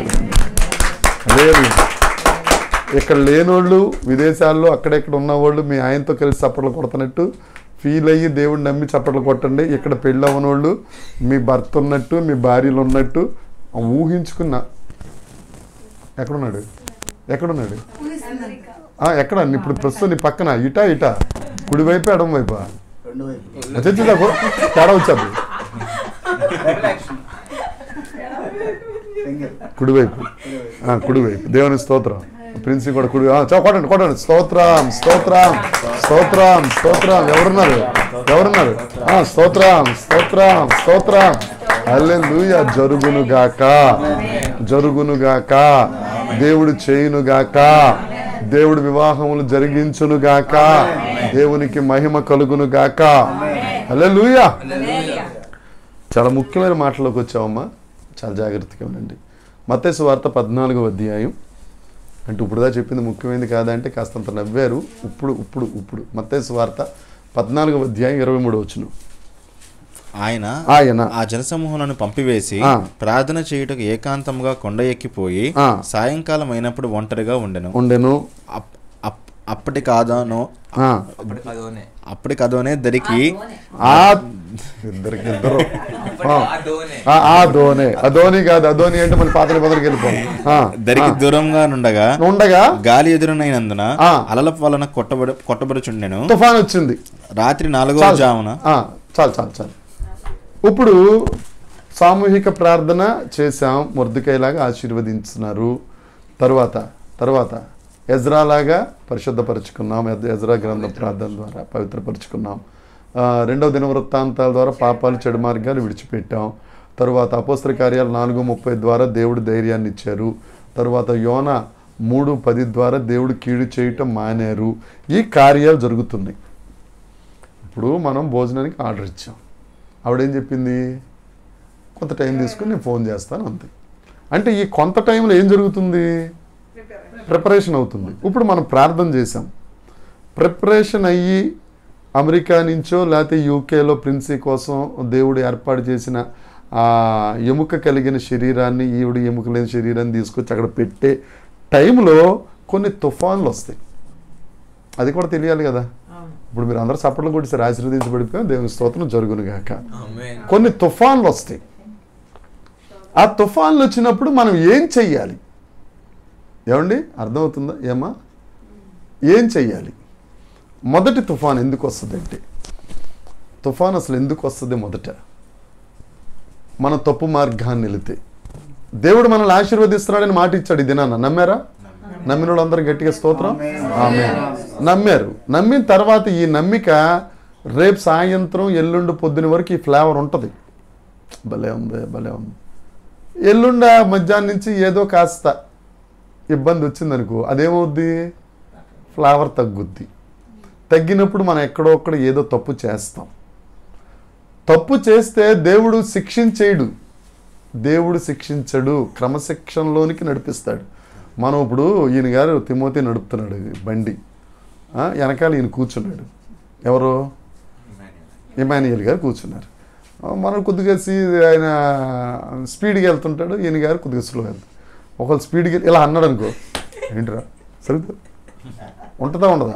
లేదు ఇక్కడ లేనోళ్ళు విదేశాల్లో అక్కడెక్కడ ఉన్నవాళ్ళు మీ ఆయనతో కలిసి చప్పట్లు కొడుతున్నట్టు ఫీల్ అయ్యి దేవుడిని నమ్మి చప్పట్లు కొట్టండి ఇక్కడ పెళ్ళి అవ్వనోళ్ళు మీ భర్త ఉన్నట్టు మీ భార్యలు ఉన్నట్టు ఊహించుకున్న ఎక్కడున్నాడు ఎక్కడున్నాడు ఆ, ఎక్కడ ఇప్పుడు ప్రస్తుతం నీ పక్కన ఇటా ఇటా కుడివైపు ఎడం వైపా రెండు వైపు చచ్చిందా తేడా వచ్చాది సింగిల్ కుడివైపు ఆ, కుడివైపు దేవుని స్తోత్రం ప్రిన్సి కూడా కుడి ఆ, చా, కొట్టండి కొట్టండి స్తోత్రం స్తోత్రం స్తోత్రం స్తోత్రం ఎవరున్నారు ఎవరున్నారు ఆ, స్తోత్రం స్తోత్రం స్తోత్రం అల్లెలుయ జరుగును గాక జరుగును గాక దేవుడు చేయును గాక దేవుడు వివాహములు జరిగించును గాక దేవునికి మహిమ కలుగును గాక అల్లెలుయా చాలా ముఖ్యమైన మాటలోకి వచ్చావమ్మా చాలా జాగ్రత్తగా ఉండండి మత్తేసు వార్త పద్నాలుగో అధ్యాయం అంటే ఇప్పుడుదా చెప్పింది ముఖ్యమైనది కాదంటే కాస్తంత నవ్వారు ఇప్పుడు ఇప్పుడు ఇప్పుడు మత్తేసు వార్త పద్నాలుగో అధ్యాయం ఇరవై మూడు వచ్చును ఆయన ఆయన ఆ జనసమూహాలను పంపివేసి ఆ. ప్రార్థన చేయుటకు ఏకాంతముగా కొండ ఎక్కిపోయి ఆ. సాయంకాలం అయినప్పుడు ఒంటరిగా ఉండెను ఉండెను అప్- అప్- అప్పటి కాదానో ఆ, అప్పటి కదోనే దరికి ఆ ఇద్దరికి ఇద్దరు ఆ, ఆ, ఆ ధోని ఆ ధోని కాదు ఆ ధోని అంటే మన పాత నిబంధనకి వెళ్ళిపోయి ఆ, దరికి ఆ. దూరంగా నుండగా ఉండగా గాలి ఎదురునైనందున ఆ. అలల వలన కొట్టబడి కొట్టబడుచుండెను తుఫాన్ వచ్చింది రాత్రి నాలుగో చాలు. జామున ఆ, చాలు చాలు చాలు ఇప్పుడు సామూహిక ప్రార్థన చేశాం మురదికాయలాగా ఆశీర్వదించున్నారు తరువాత తర్వాత ఎజ్రాలాగా పరిశుద్ధపరుచుకున్నాం ఎజ్- ఎజ్రా గ్రంథం ప్రార్థన ద్వారా పవిత్రపరుచుకున్నాం ఆ, రెండవ దిన వృత్తాంతాల ద్వారా పాపాలు చెడు మార్గాలు విడిచిపెట్టాం తరువాత అపోస్త్ర కార్యాలు నాలుగు ముప్పై ద్వారా దేవుడు ధైర్యాన్ని ఇచ్చారు తరువాత యోన మూడు పది ద్వారా దేవుడు కీడు చేయటం మానేరు ఈ కార్యాలు జరుగుతున్నాయి ఇప్పుడు మనం భోజనానికి ఆర్డర్ ఇచ్చాం ఆవిడేం చెప్పింది కొంత టైం తీసుకుని నేను ఫోన్ చేస్తాను అంతే అంటే ఈ కొంత టైంలో ఏం జరుగుతుంది ప్రిపరేషన్ అవుతుంది ఇప్పుడు మనం ప్రార్థన చేసాం ప్రిపరేషన్ అయ్యి అమెరికా నుంచో లేకపోతే యూకేలో ప్రిన్సీ కోసం దేవుడు ఏర్పాటు చేసిన ఆ ఎముక కలిగిన శరీరాన్ని ఈవిడ ఎముక లేని శరీరాన్ని తీసుకొచ్చి అక్కడ పెట్టే టైంలో కొన్ని తుఫాన్లు వస్తాయి అది కూడా తెలియాలి కదా ఇప్పుడు మీరు అందరూ సప్పట్లు కొట్టేసారు ఆశీర్వదించబడిపోయి దేవుని స్తోత్రం జరుగును గాక కొన్ని తుఫాన్లు వస్తాయి ఆ తుఫాన్లు వచ్చినప్పుడు మనం ఏం చెయ్యాలి ఏమండి అర్థమవుతుందా ఏమా ఏం చెయ్యాలి మొదటి తుఫాన్ ఎందుకు వస్తుంది అంటే తుఫాన్ అసలు ఎందుకు వస్తుంది మొదట మన తప్పు మార్గాన్ని వెళితే దేవుడు మనల్ని ఆశీర్వదిస్తున్నాడని మాట ఇచ్చాడు ఈ దినాన నమ్మారా నమ్మిన వాళ్ళందరూ గట్టిగా స్తోత్రం ఆమె నమ్మారు నమ్మిన తర్వాత ఈ నమ్మిక రేపు సాయంత్రం ఎల్లుండి పొద్దున వరకు ఈ ఫ్లేవర్ ఉంటుంది భలే ఉంది భలే ఉంది ఎల్లుండ మధ్యాహ్నం నుంచి ఏదో కాస్త ఇబ్బంది వచ్చిందనుకో అదేమవుద్ది ఫ్లేవర్ తగ్గుద్ది తగ్గినప్పుడు మనం ఎక్కడో ఒక్కడ ఏదో తప్పు చేస్తాం తప్పు చేస్తే దేవుడు శిక్షించేయడు దేవుడు శిక్షించడు క్రమశిక్షణలోనికి నడిపిస్తాడు మనం ఇప్పుడు ఈయన గారు తిమోతి నడుపుతున్నాడు బండి ఆ, వెనకాల ఈయన కూర్చున్నాడు ఎవరు ఇమానియల్ గారు కూర్చున్నారు ఆ, మనం కొద్దిగా సీ ఆయన స్పీడ్గా వెళ్తుంటాడు ఈయన గారు కొద్దిగా స్లో వెళ్తాడు ఒకళ్ళు స్పీడ్గా వెళ్ళి ఇలా అన్నాడు అనుకో ఏంటిరా సరిగ్గా ఉంటుందా ఉండదా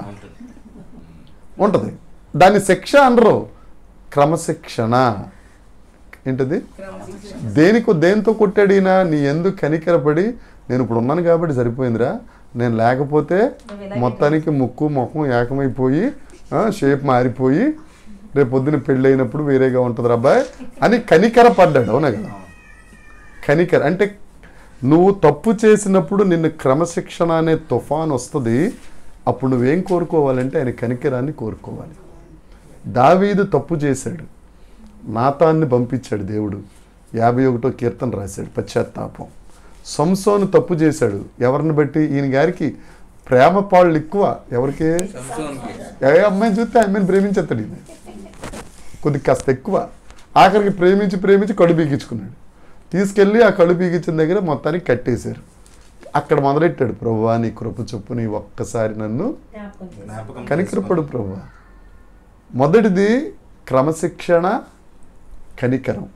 ఉంటుంది దాన్ని శిక్ష అనరు క్రమశిక్షణ ఏంటది దేనికి దేంతో కొట్టాడు ఈయన నీ ఎందుకు కనికరపడి నేను ఇప్పుడు ఉన్నాను కాబట్టి సరిపోయిందిరా నేను లేకపోతే మొత్తానికి ముక్కు ముఖం ఏకమైపోయి షేప్ మారిపోయి రేపు పొద్దున పెళ్ళి అయినప్పుడు వేరేగా ఉంటుంది అబ్బాయి అని కనికర పడ్డాడు అవునా కదా కనికర అంటే నువ్వు తప్పు చేసినప్పుడు నిన్ను క్రమశిక్షణ అనే తుఫాన్ వస్తుంది అప్పుడు నువ్వేం కోరుకోవాలంటే ఆయన కనికరాన్ని కోరుకోవాలి దావీదు తప్పు చేశాడు నాతాన్ని పంపించాడు దేవుడు యాభై ఒకటో కీర్తన రాశాడు పశ్చాత్తాపం సంసోను తప్పు చేశాడు ఎవరిని బట్టి ఈయన గారికి ప్రేమ పాళ్ళు ఎక్కువ ఎవరికి ఏ అమ్మాయిని చూస్తే ఆ అమ్మాయిని ప్రేమించేస్తాడు ఈయన కొద్ది కాస్త ఎక్కువ ఆఖరికి ప్రేమించి ప్రేమించి కడు పీకించుకున్నాడు తీసుకెళ్ళి ఆ కడు పీకించిన దగ్గర మొత్తానికి కట్టేశారు అక్కడ మొదలెట్టాడు ప్రభువా నీ కృప చొప్పు నీ ఒక్కసారి నన్ను కనికరపడు ప్రభువా మొదటిది క్రమశిక్షణ కనికరం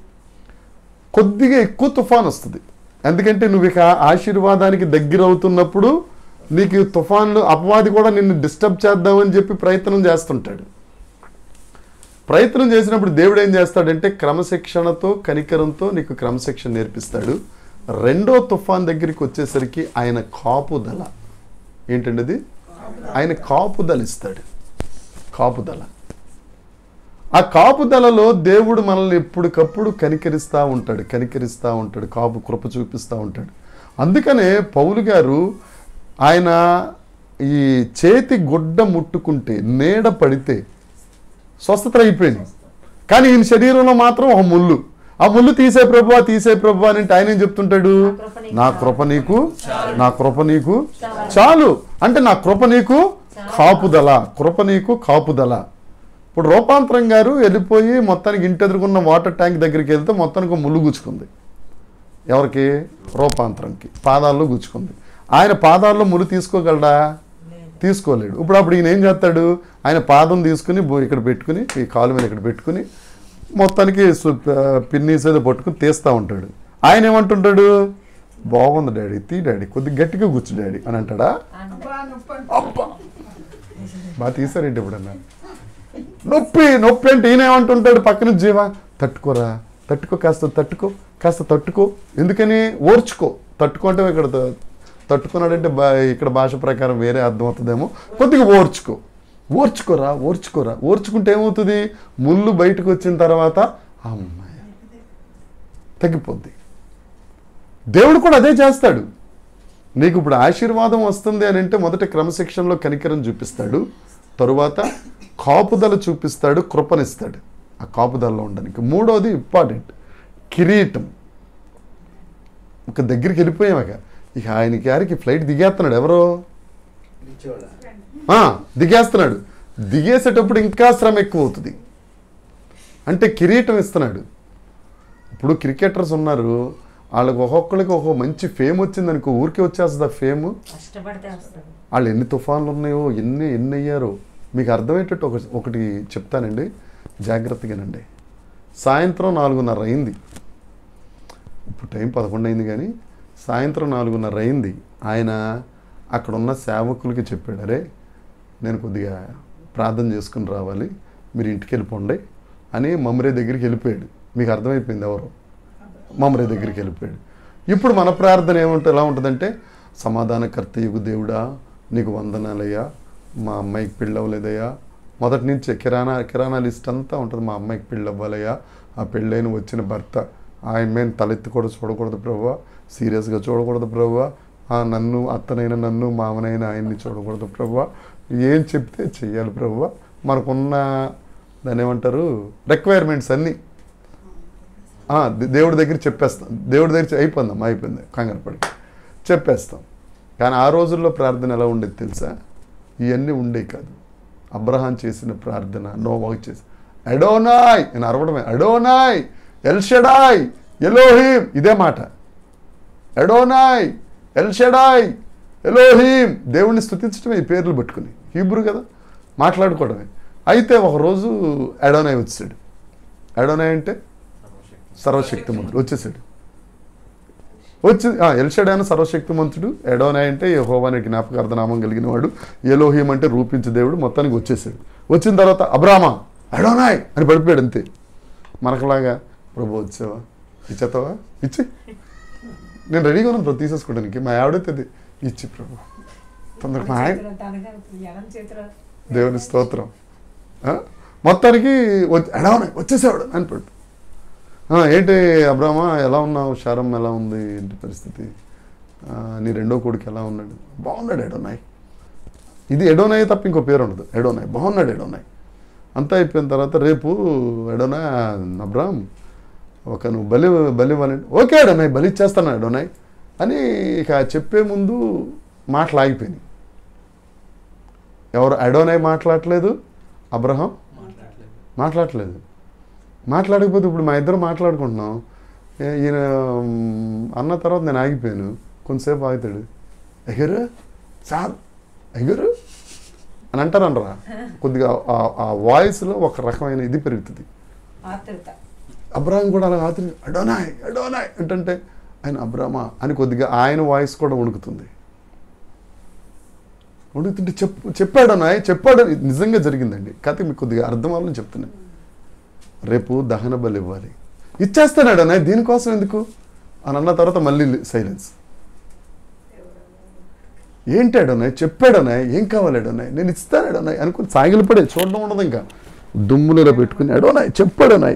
కొద్దిగా ఎక్కువ తుఫాన్ వస్తుంది ఎందుకంటే నువ్వు ఇక ఆశీర్వాదానికి దగ్గర అవుతున్నప్పుడు నీకు ఈ తుఫాన్లు అపవాది కూడా నిన్ను డిస్టర్బ్ చేద్దామని చెప్పి ప్రయత్నం చేస్తుంటాడు ప్రయత్నం చేసినప్పుడు దేవుడు ఏం చేస్తాడంటే క్రమశిక్షణతో కనికరంతో నీకు క్రమశిక్షణ నేర్పిస్తాడు రెండో తుఫాన్ దగ్గరికి వచ్చేసరికి ఆయన కాపుదల ఏంటండి అది ఆయన కాపుదల ఇస్తాడు కాపుదల ఆ కాపుదలలో దేవుడు మనల్ని ఎప్పటికప్పుడు కనికరిస్తూ ఉంటాడు కనికరిస్తూ ఉంటాడు కాపు కృప చూపిస్తూ ఉంటాడు అందుకనే పౌలు గారు ఆయన ఈ చేతి గుడ్డ ముట్టుకుంటే నీడ పడితే స్వస్థత అయిపోయింది కానీ ఈయన శరీరంలో మాత్రం ఒక ముళ్ళు ఆ ముళ్ళు తీసే ప్రభువా తీసే ప్రభువా అని అంటే ఆయన ఏం చెప్తుంటాడు నా కృప నీకు నా కృప నీకు చాలు అంటే నా కృప నీకు కాపుదల కృప నీకు కాపుదల ఇప్పుడు రూపాంతరం గారు వెళ్ళిపోయి మొత్తానికి ఇంటి ఎదుర్కొన్న వాటర్ ట్యాంక్ దగ్గరికి వెళ్తే మొత్తానికి ఒక ముళ్ళు గుచ్చుకుంది ఎవరికి రూపాంతరంకి పాదాల్లో గుచ్చుకుంది ఆయన పాదాల్లో ముళ్ళు తీసుకోగలడా తీసుకోలేడు ఇప్పుడు అప్పుడు ఈయన ఏం చేస్తాడు ఆయన పాదం తీసుకుని బో- ఇక్కడ పెట్టుకుని ఈ కాలు మీద ఇక్కడ పెట్టుకుని మొత్తానికి సు- పిన్నీస్ ఏదో పట్టుకుని తీస్తూ ఉంటాడు ఆయన ఏమంటుంటాడు బాగుంది డాడీ తీ డాడీ కొద్దిగా గట్టిగా కూర్చు డాడీ అని అంటాడా అబ్బా నొప్పి అంటే అబ్బా బాగా తీసారేంటి ఇప్పుడన్నా నొప్పి నొప్పి అంటే ఈయన ఏమంటుంటాడు పక్కన జీవ తట్టుకోరా తట్టుకో కాస్త తట్టుకో కాస్త తట్టుకో ఎందుకని ఓర్చుకో తట్టుకో అంటే ఇక్కడ త- తట్టుకున్నాడంటే బా ఇక్కడ భాష ప్రకారం వేరే అర్థం అవుతుందేమో కొద్దిగా ఓర్చుకో ఓర్చుకోరా ఓర్చుకోరా ఓర్చుకుంటే ఏమవుతుంది ముళ్ళు బయటకు వచ్చిన తర్వాత అమ్మాయ తగ్గిపోద్ది దేవుడు కూడా అదే చేస్తాడు నీకు ఇప్పుడు ఆశీర్వాదం వస్తుంది అని అంటే మొదట క్రమశిక్షణలో కనికరం చూపిస్తాడు తరువాత కాపుదల చూపిస్తాడు కృపనిస్తాడు ఆ కాపుదలలో ఉండడానికి మూడోది ఇంపార్టెంట్ కిరీటం ఒక దగ్గరికి వెళ్ళిపోయామక ఇక ఆయన గారికి ఫ్లైట్ దిగేస్తున్నాడు ఎవరో ఆ, దిగేస్తున్నాడు దిగేసేటప్పుడు ఇంకా శ్రమ ఎక్కువ అవుతుంది అంటే కిరీటం ఇస్తున్నాడు ఇప్పుడు క్రికెటర్స్ ఉన్నారు వాళ్ళకి ఒక్కొక్కరికి ఒక మంచి ఫేమ్ వచ్చింది అనుకో ఊరికే వచ్చేస్తుంది ఆ ఫేమ్ కష్టపడితే వస్తుంది వాళ్ళు ఎన్ని తుఫాన్లు ఉన్నాయో ఎన్ని ఎన్ని అయ్యారో మీకు అర్థమయ్యేటట్టు ఒక ఒకటి చెప్తానండి జాగ్రత్తగానండి సాయంత్రం నాలుగున్నర అయింది ఇప్పుడు టైం పదకొండు అయింది కానీ సాయంత్రం నాలుగున్నర అయింది ఆయన అక్కడ ఉన్న సేవకులకి చెప్పాడు అరే నేను కొద్దిగా ప్రార్థన చేసుకుని రావాలి మీరు ఇంటికి వెళ్ళిపోండి అని మమ్మరే దగ్గరికి వెళ్ళిపోయాడు మీకు అర్థమైపోయింది ఎవరు మమ్మరే దగ్గరికి వెళ్ళిపోయాడు ఇప్పుడు మన ప్రార్థన ఏముంటుంది ఎలా ఉంటుందంటే సమాధానకర్త యుగు దేవుడా నీకు వందనాలయ్యా మా అమ్మాయికి పెళ్ళి అవ్వలేదయ్యా మొదటి నుంచి కిరాణా కిరాణా లిస్ట్ అంతా ఉంటుంది మా అమ్మాయికి పెళ్ళి అవ్వాలయ్యా ఆ పెళ్ళైన వచ్చిన భర్త ఆయన మీద తలెత్తి కూడా చూడకూడదు ప్రభువా సీరియస్గా చూడకూడదు ప్రభువా ఆ నన్ను అత్తనైనా నన్ను మామనైనా ఆయన్ని చూడకూడదు ప్రభు ఏం చెప్తే చెయ్యాలి ప్రభు మనకున్న దాన్ని ఏమంటారు రిక్వైర్మెంట్స్ అన్నీ ఆ, దే- దేవుడి దగ్గర చెప్పేస్తాం దేవుడి దగ్గర చె- అయిపోయిందమ్మా అయిపోయింది కంగారు పడి చెప్పేస్తాం కానీ ఆ రోజుల్లో ప్రార్థన ఎలా ఉండేది తెలుసా ఇవన్నీ ఉండే కాదు అబ్రహాం చేసిన ప్రార్థన నోవాకు చేసి అడోనాయ్ నేను అరవడమే అడోనాయ్ ఎల్షడాయ్ ఎలోహీం ఇదే మాట ఎడోనాయ్ ఎల్షడాయ్ ఎలోహీం దేవుణ్ణి స్థుతించడమే ఈ పేర్లు పెట్టుకుని హీబ్రూ కదా మాట్లాడుకోవడమే అయితే ఒకరోజు ఎడోనాయ్ వచ్చాడు ఎడోనాయ్ అంటే సర్వశక్తిమంతుడు వచ్చేసాడు వచ్చి ఎల్షడాన సర్వశక్తిమంతుడు ఎడోనాయ్ అంటే యెహోవా అనే జ్ఞాపకార్థ నామం కలిగిన వాడు ఎలోహిం అంటే రూపించే దేవుడు మొత్తానికి వచ్చేసాడు వచ్చిన తర్వాత అబ్రామా ఎడోనాయ్ అని పడిపోయాడు అంతే మనకులాగా ప్రభు వచ్చావా ఇచ్చేస్తావా ఇచ్చి నేను రెడీగా ఉన్నాను ప్రభు తీసేసుకోవడానికి మా ఆవిడైతే ఇచ్చి ప్రభు తొందరగా మా ఆయన దేవుని స్తోత్రం ఆ? మొత్తానికి వచ్చి- ఎడవనాయ్ వచ్చేసాడు అని పడు ఆ, ఏంటి అబ్రామా ఎలా ఉన్నావు శారం ఎలా ఉంది ఏంటి పరిస్థితి ఆ, నీ రెండో కొడుకు ఎలా ఉన్నాడు బాగున్నాడు ఎడోనాయ్ ఇది ఎడోనాయ్ తప్ప ఇంకో పేరు ఉండదు ఎడోనాయ్ బాగున్నాడు ఎడోనాయ్ అంతా అయిపోయిన తర్వాత రేపు ఎడోనా అబ్రామ్ ఒక నువ్వు బలి బలి ఇవ్వాలంటే ఓకే ఎడోనాయ్ బలి ఇచ్చేస్తాను ఎడోనాయ్ అని ఇక చెప్పే ముందు మాటలు ఆగిపోయినాయి ఎవరు అడోనాయ్ మాట్లాడట్లేదు అబ్రహం మాట్లాడట్లేదు మాట్లాడకపోతే ఇప్పుడు మా ఇద్దరు మాట్లాడుకుంటున్నాం ఏ- ఈయన మ్, అన్న తర్వాత నేను ఆగిపోయాను కొంతసేపు ఆగుతాడు ఎగరు సార్ ఎగరు అని అంటారనరా కొద్దిగా ఆ- ఆ వాయిస్లో ఒక రకమైన ఇది పెరుగుతుంది ఆతృత అబ్రాహం కూడా అలా ఆతుని అడోనాయ్ అడోనాయ్ అంటే ఆయన అబ్రామా అని కొద్దిగా ఆయన వాయిస్ కూడా వణుకుతుంది వణుకుతుంటే చెప్పు చెప్పాడు నాయ్ చెప్పాడు ఇది నిజంగా జరిగిందండి కథ మీకు కొద్దిగా అర్థం అవ్వాలని చెప్తున్నాను రేపు దహన బలి ఇవ్వాలి ఇచ్చేస్తాడు నాయ్ దీనికోసం ఎందుకు అని అన్న తర్వాత మళ్ళీ సైలెన్స్ ఏంటి అడోనాయ్ చెప్పాడు అన్నాయ్ ఏం కావాలి అడోనాయ్ నేను ఇస్తాను అడోనాయ్ అనుకుని సాగిలు పడే చూడడం ఉండదు ఇంకా దుమ్ములలో పెట్టుకుని అడోనాయ్ చెప్పాడు నాయ్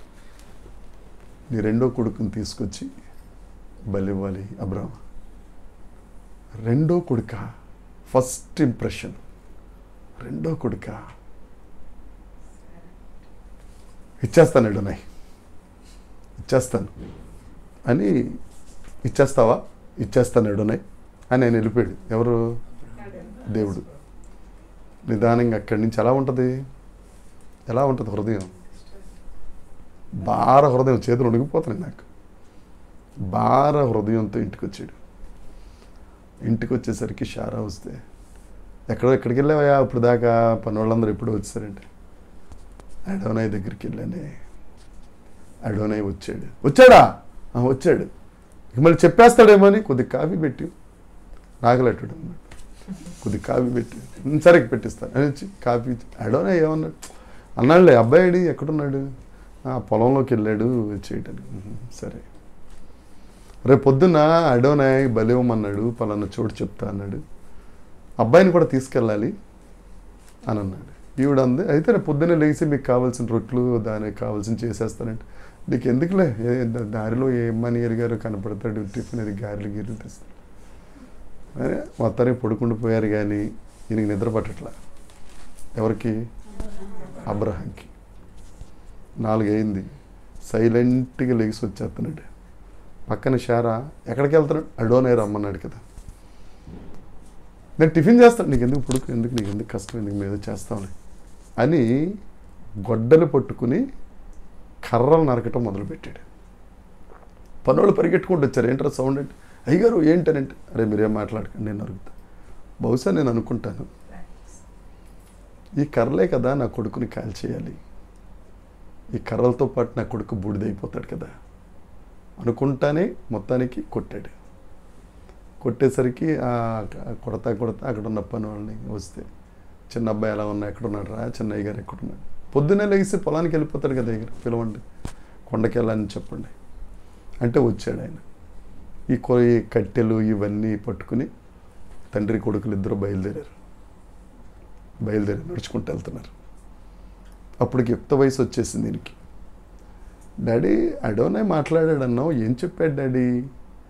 నీ రెండో కొడుకుని తీసుకొచ్చి బలివ్వాలి అబ్రామ రెండో కొడుక ఫస్ట్ ఇంప్రెషన్ రెండో కొడుక ఇచ్చేస్తాను ఎడనాయ్ ఇచ్చేస్తాను అని ఇచ్చేస్తావా ఇచ్చేస్తాను ఎడనాయ్ అని ఆయన వెళ్ళిపోయాడు ఎవరు దేవుడు నిదానంగా అక్కడి నుంచి ఎలా ఉంటుంది ఎలా ఉంటుంది హృదయం భార హృదయం చేతులు ఉణిగిపోతున్నాయి నాకు భార హృదయంతో ఇంటికి వచ్చాడు ఇంటికి వచ్చేసరికి షారా వస్తే ఎక్కడో ఎక్కడికి వెళ్ళావయ్యా ఇప్పుడు దాకా పని వాళ్ళందరూ ఎప్పుడో వచ్చారంటే అడోనాయ్ దగ్గరికి వెళ్ళానే అడోనాయ్ వచ్చాడు వచ్చాడా "ఆ, వచ్చాడు ఇక మళ్ళీ చెప్పేస్తాడేమో అని కొద్ది కాఫీ పెట్టి నాగలెట్టాడు అన్నాడు కొద్ది కాఫీ పెట్టి "ఉమ్, సరే పెట్టిస్తాను అని వచ్చి కాఫీ ఇచ్చి, అడోనాయ్ ఏమన్నాడు అన్నాడులే అబ్బాయిడి ఎక్కడున్నాడు "ఆ, పొలంలోకి వెళ్ళాడు చేయటానికి "ఉహుం, సరే రేపు పొద్దున్న అడోనాయ్ బలివమన్నాడు పలానా చోటు చెప్తా అన్నాడు అబ్బాయిని కూడా తీసుకెళ్ళాలి అని అన్నాడు ఈవిడ అంది అయితే రేపు పొద్దున్నే లేచి మీకు కావాల్సిన రొట్లు దానికి కావాల్సిన చేసేస్తానంటే నీకు ఎందుకులే ఏ ద- దారిలో ఏ మనీ ఎరిగారు కనపడతాడు టిఫిన్ అది గారెలు గీరెలు తెస్తాడు అరే మొత్తానికి పడుకుంటూ పోయారు కానీ ఈయనకి నిద్ర పట్టట్లా ఎవరికి అబ్రహాంకి నాలుగు అయింది సైలెంట్గా లేచి వచ్చేస్తున్నాడు పక్కన షారా ఎక్కడికి వెళ్తున్నాడు అడోనే రమ్మన్నాడు కదా నేను టిఫిన్ చేస్తాను నీకు ఎందుకు పుడుకు ఎందుకు నీకు ఎందుకు కష్టం ఎందుకు మీద చేస్తామని అని గొడ్డలు పట్టుకుని కర్రలు నరకటం మొదలుపెట్టాడు పనోళ్ళు పరిగెట్టుకుంటూ వచ్చారు ఏంట్రా సౌండ్ అంటే అయ్యగారు ఏంటనంటే అరే మీరేం మాట్లాడకండి నేను నరుగుతా బహుశా నేను అనుకుంటాను ఈ కర్రలే కదా నా కొడుకుని కాల్చేయాలి ఈ కర్రలతో పాటు నా కొడుకు బూడిదైపోతాడు కదా అనుకుంటానే మొత్తానికి కొట్టాడు కొట్టేసరికి ఆ కొడతా కొడతా అక్కడ ఉన్న పని వాళ్ళని వస్తే చిన్న అబ్బాయి ఎలా ఉన్నా ఎక్కడున్నాడు రా చిన్నయ్య గారు ఎక్కడున్నాడు పొద్దున్నే లేచి పొలానికి వెళ్ళిపోతాడు కదా దగ్గర పిలవండి కొండకి వెళ్ళని చెప్పండి అంటే వచ్చాడు ఆయన ఈ కొ ఈ కట్టెలు ఇవన్నీ పట్టుకుని తండ్రి కొడుకులు ఇద్దరు బయలుదేరారు బయలుదేరి నడుచుకుంటూ వెళ్తున్నారు అప్పటికి యుక్త వయసు వచ్చేసింది దీనికి డాడీ అడోనే మాట్లాడాడు అన్నావు ఏం చెప్పాడు డాడీ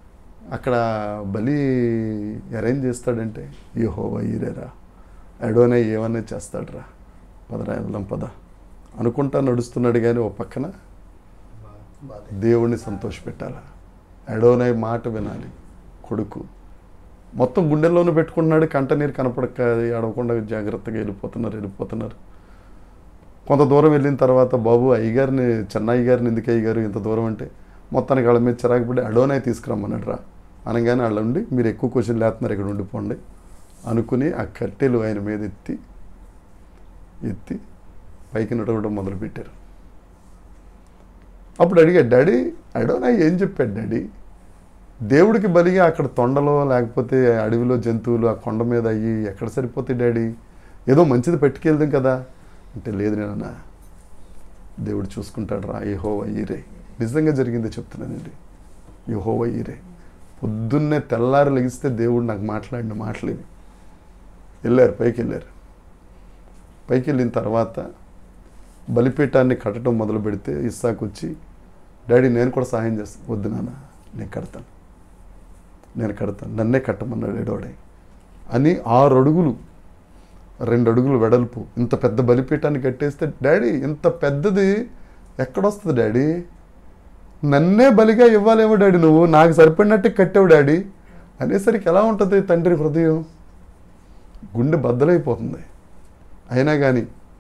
అక్కడ బలి అరేంజ్ చేస్తాడంటే ఈ హోవా ఈరేరా అడోనే ఏమన్నా చేస్తాడురా పదరా వెళ్దాం పద అనుకుంటా నడుస్తున్నాడు కానీ ఓ పక్కన దేవుణ్ణి సంతోషపెట్టాల అడోనై మాట వినాలి కొడుకు మొత్తం గుండెల్లోనూ పెట్టుకుంటున్నాడు కంట నీరు కనపడక అడవకుండా జాగ్రత్తగా వెళ్ళిపోతున్నారు వెళ్ళిపోతున్నారు కొంత దూరం వెళ్ళిన తర్వాత బాబు అయ్యగారిని చెన్నయ్య గారిని ఎందుకు అయ్యగారు ఇంత దూరం అంటే మొత్తానికి వాళ్ళ మీద చిరాకు పడి అడోనే తీసుకురమ్మన్నాడు రా అనగానే వాళ్ళ ఉండి మీరు ఎక్కువ క్వశ్చన్ లేస్తున్నారు ఇక్కడ ఉండిపోండి అనుకుని ఆ కట్టెలు ఆయన మీద ఎత్తి ఎత్తి పైకి నడవడం మొదలుపెట్టారు అప్పుడు అడిగాడు డాడీ అడోనా ఏం చెప్పాడు డాడీ దేవుడికి బలిగా అక్కడ తొండలో లేకపోతే అడవిలో జంతువులు ఆ కొండ మీద అయ్యి ఎక్కడ సరిపోతాయి డాడీ ఏదో మంచిది పెట్టుకెళ్దాం కదా అంటే లేదు నేనన్నా దేవుడు చూసుకుంటాడు రా ఏ హో అయ్యిరే నిజంగా జరిగిందే చెప్తున్నానండి ఏ హో అయ్యిరే పొద్దున్నే తెల్లారి లెగిస్తే దేవుడు నాకు మాట్లాడిన మాటలేవి వెళ్ళారు పైకి వెళ్ళారు పైకి వెళ్ళిన తర్వాత బలిపీఠాన్ని కట్టడం మొదలు పెడితే ఇస్సాకు వచ్చి డాడీ నేను కూడా సహాయం చేస్తాను వద్దు నాన్న నేను కడతాను నేను కడతాను నన్నే కట్టమన్నాడు ఏడోడే అని ఆరు అడుగులు రెండు అడుగులు వెడల్పు ఇంత పెద్ద బలిపీఠాన్ని కట్టేస్తే డాడీ ఇంత పెద్దది ఎక్కడొస్తుంది డాడీ నన్నే బలిగా ఇవ్వాలేమో డాడీ నువ్వు నాకు సరిపడినట్టే కట్టావు డాడీ అనేసరికి ఎలా ఉంటుంది తండ్రి హృదయం గుండె బద్దలైపోతుంది అయినా కానీ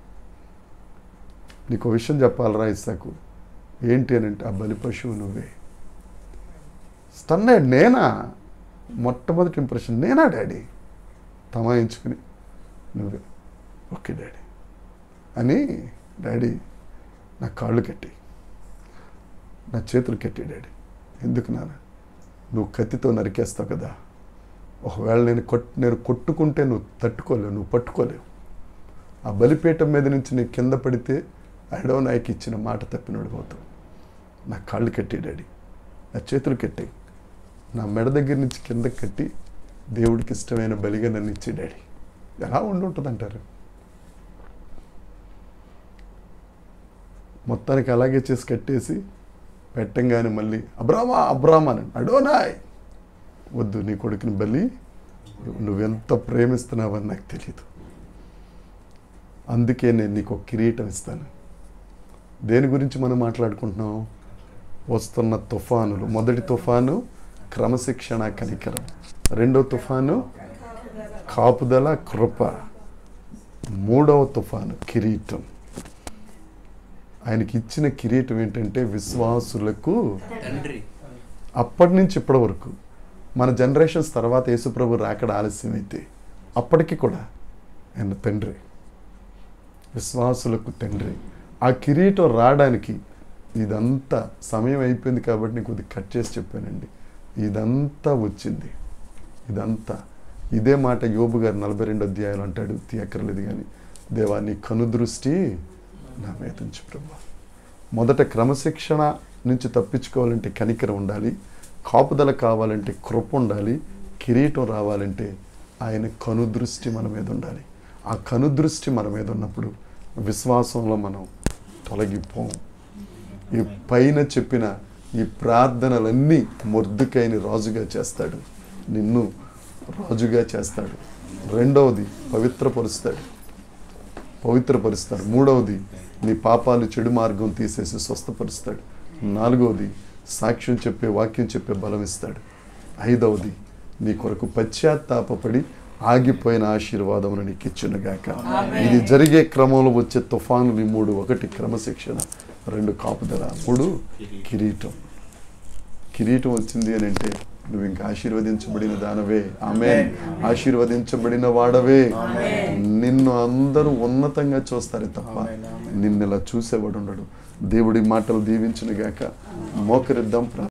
నీకు విషయం చెప్పాలరా ఇస్సాకు ఏంటి అని అంటే ఆ బలి పశువు నువ్వే స్టన్ అయ్యాడు నేనా మొట్టమొదటి ఇంప్రెషన్ నేనా డాడీ తమాయించుకుని నువ్వే ఓకే డాడీ అని డాడీ నా కాళ్ళు కట్టి నా చేతులు కట్టి డాడీ ఎందుకు నాన్న నువ్వు కత్తితో నరికేస్తావు కదా ఒకవేళ నేను కొట్ నేను కొట్టుకుంటే నువ్వు తట్టుకోలేవు నువ్వు పట్టుకోలేవు ఆ బలిపీఠం మీద నుంచి నీకు కింద పడితే అడో నాయకి ఇచ్చిన మాట తప్పినోడు పోతావు నా కాళ్ళు కట్టి డాడీ నా చేతులు కట్టాయి నా మెడ దగ్గర నుంచి కింద కట్టి దేవుడికి ఇష్టమైన బలిగా నన్ను ఇచ్చే డాడీ ఎలా ఉండి ఉంటుంది అంటారు మొత్తానికి అలాగే చేసి కట్టేసి పెట్టంగానే మళ్ళీ అబ్రామా అబ్రామా అని అడోనాయ్ వద్దు నీ కొడుకుని బలి నువ్వెంత ప్రేమిస్తున్నావని నాకు తెలియదు అందుకే నేను నీకు ఒక కిరీటం ఇస్తాను దేని గురించి మనం మాట్లాడుకుంటున్నాం వస్తున్న తుఫానులు మొదటి తుఫాను క్రమశిక్షణ కనికరం రెండో తుఫాను కాపుదల కృప మూడవ తుఫాను కిరీటం ఆయనకి ఇచ్చిన కిరీటం ఏంటంటే విశ్వాసులకు తండ్రి అప్పటి నుంచి ఇప్పటి వరకు మన జనరేషన్స్ తర్వాత యేసుప్రభు రాకడ ఆలస్యమైతే అప్పటికి కూడా ఆయన తండ్రి విశ్వాసులకు తండ్రి ఆ కిరీటం రావడానికి ఇదంతా సమయం అయిపోయింది కాబట్టి నేను కొద్దిగా కట్ చేసి చెప్పానండి ఇదంతా వచ్చింది ఇదంతా ఇదే మాట యోబు గారు నలభై రెండు అధ్యాయాలు అంటాడు తీయక్కర్లేదు కానీ దేవా నీ కనుదృష్టి నా మీద ఉంచు ప్రభా మొదట క్రమశిక్షణ నుంచి తప్పించుకోవాలంటే కనికరం ఉండాలి కాపుదల కావాలంటే కృప ఉండాలి కిరీటం రావాలంటే ఆయన కనుదృష్టి మన మీద ఉండాలి ఆ కనుదృష్టి మన మీద ఉన్నప్పుడు విశ్వాసంలో మనం తొలగిపోం ఈ పైన చెప్పిన ఈ ప్రార్థనలన్నీ మొర్దుకైని రాజుగా చేస్తాడు నిన్ను రాజుగా చేస్తాడు రెండవది పవిత్రపరుస్తాడు పవిత్రపరుస్తాడు మూడవది నీ పాపాలు చెడు మార్గం తీసేసి స్వస్థపరుస్తాడు నాలుగవది సాక్ష్యం చెప్పే వాక్యం చెప్పే బలం ఇస్తాడు ఐదవది నీ కొరకు పశ్చాత్తాపపడి ఆగిపోయిన ఆశీర్వాదమును నీకు ఇచ్చునుగాక ఇది జరిగే క్రమంలో వచ్చే తుఫానులు ఈ మూడు ఒకటి క్రమశిక్షణ రెండు కాపుదల మూడు కిరీటం కిరీటం వచ్చింది అని అంటే నువ్వు ఇంకా ఆశీర్వదించబడిన దానవే ఆమె ఆశీర్వదించబడిన వాడవే నిన్ను అందరూ ఉన్నతంగా చూస్తారే తప్ప నిన్ను ఇలా చూసేవాడు ఉండడు దేవుడి మాటలు దీవించునుగాక మోకరిద్దాం ప్రా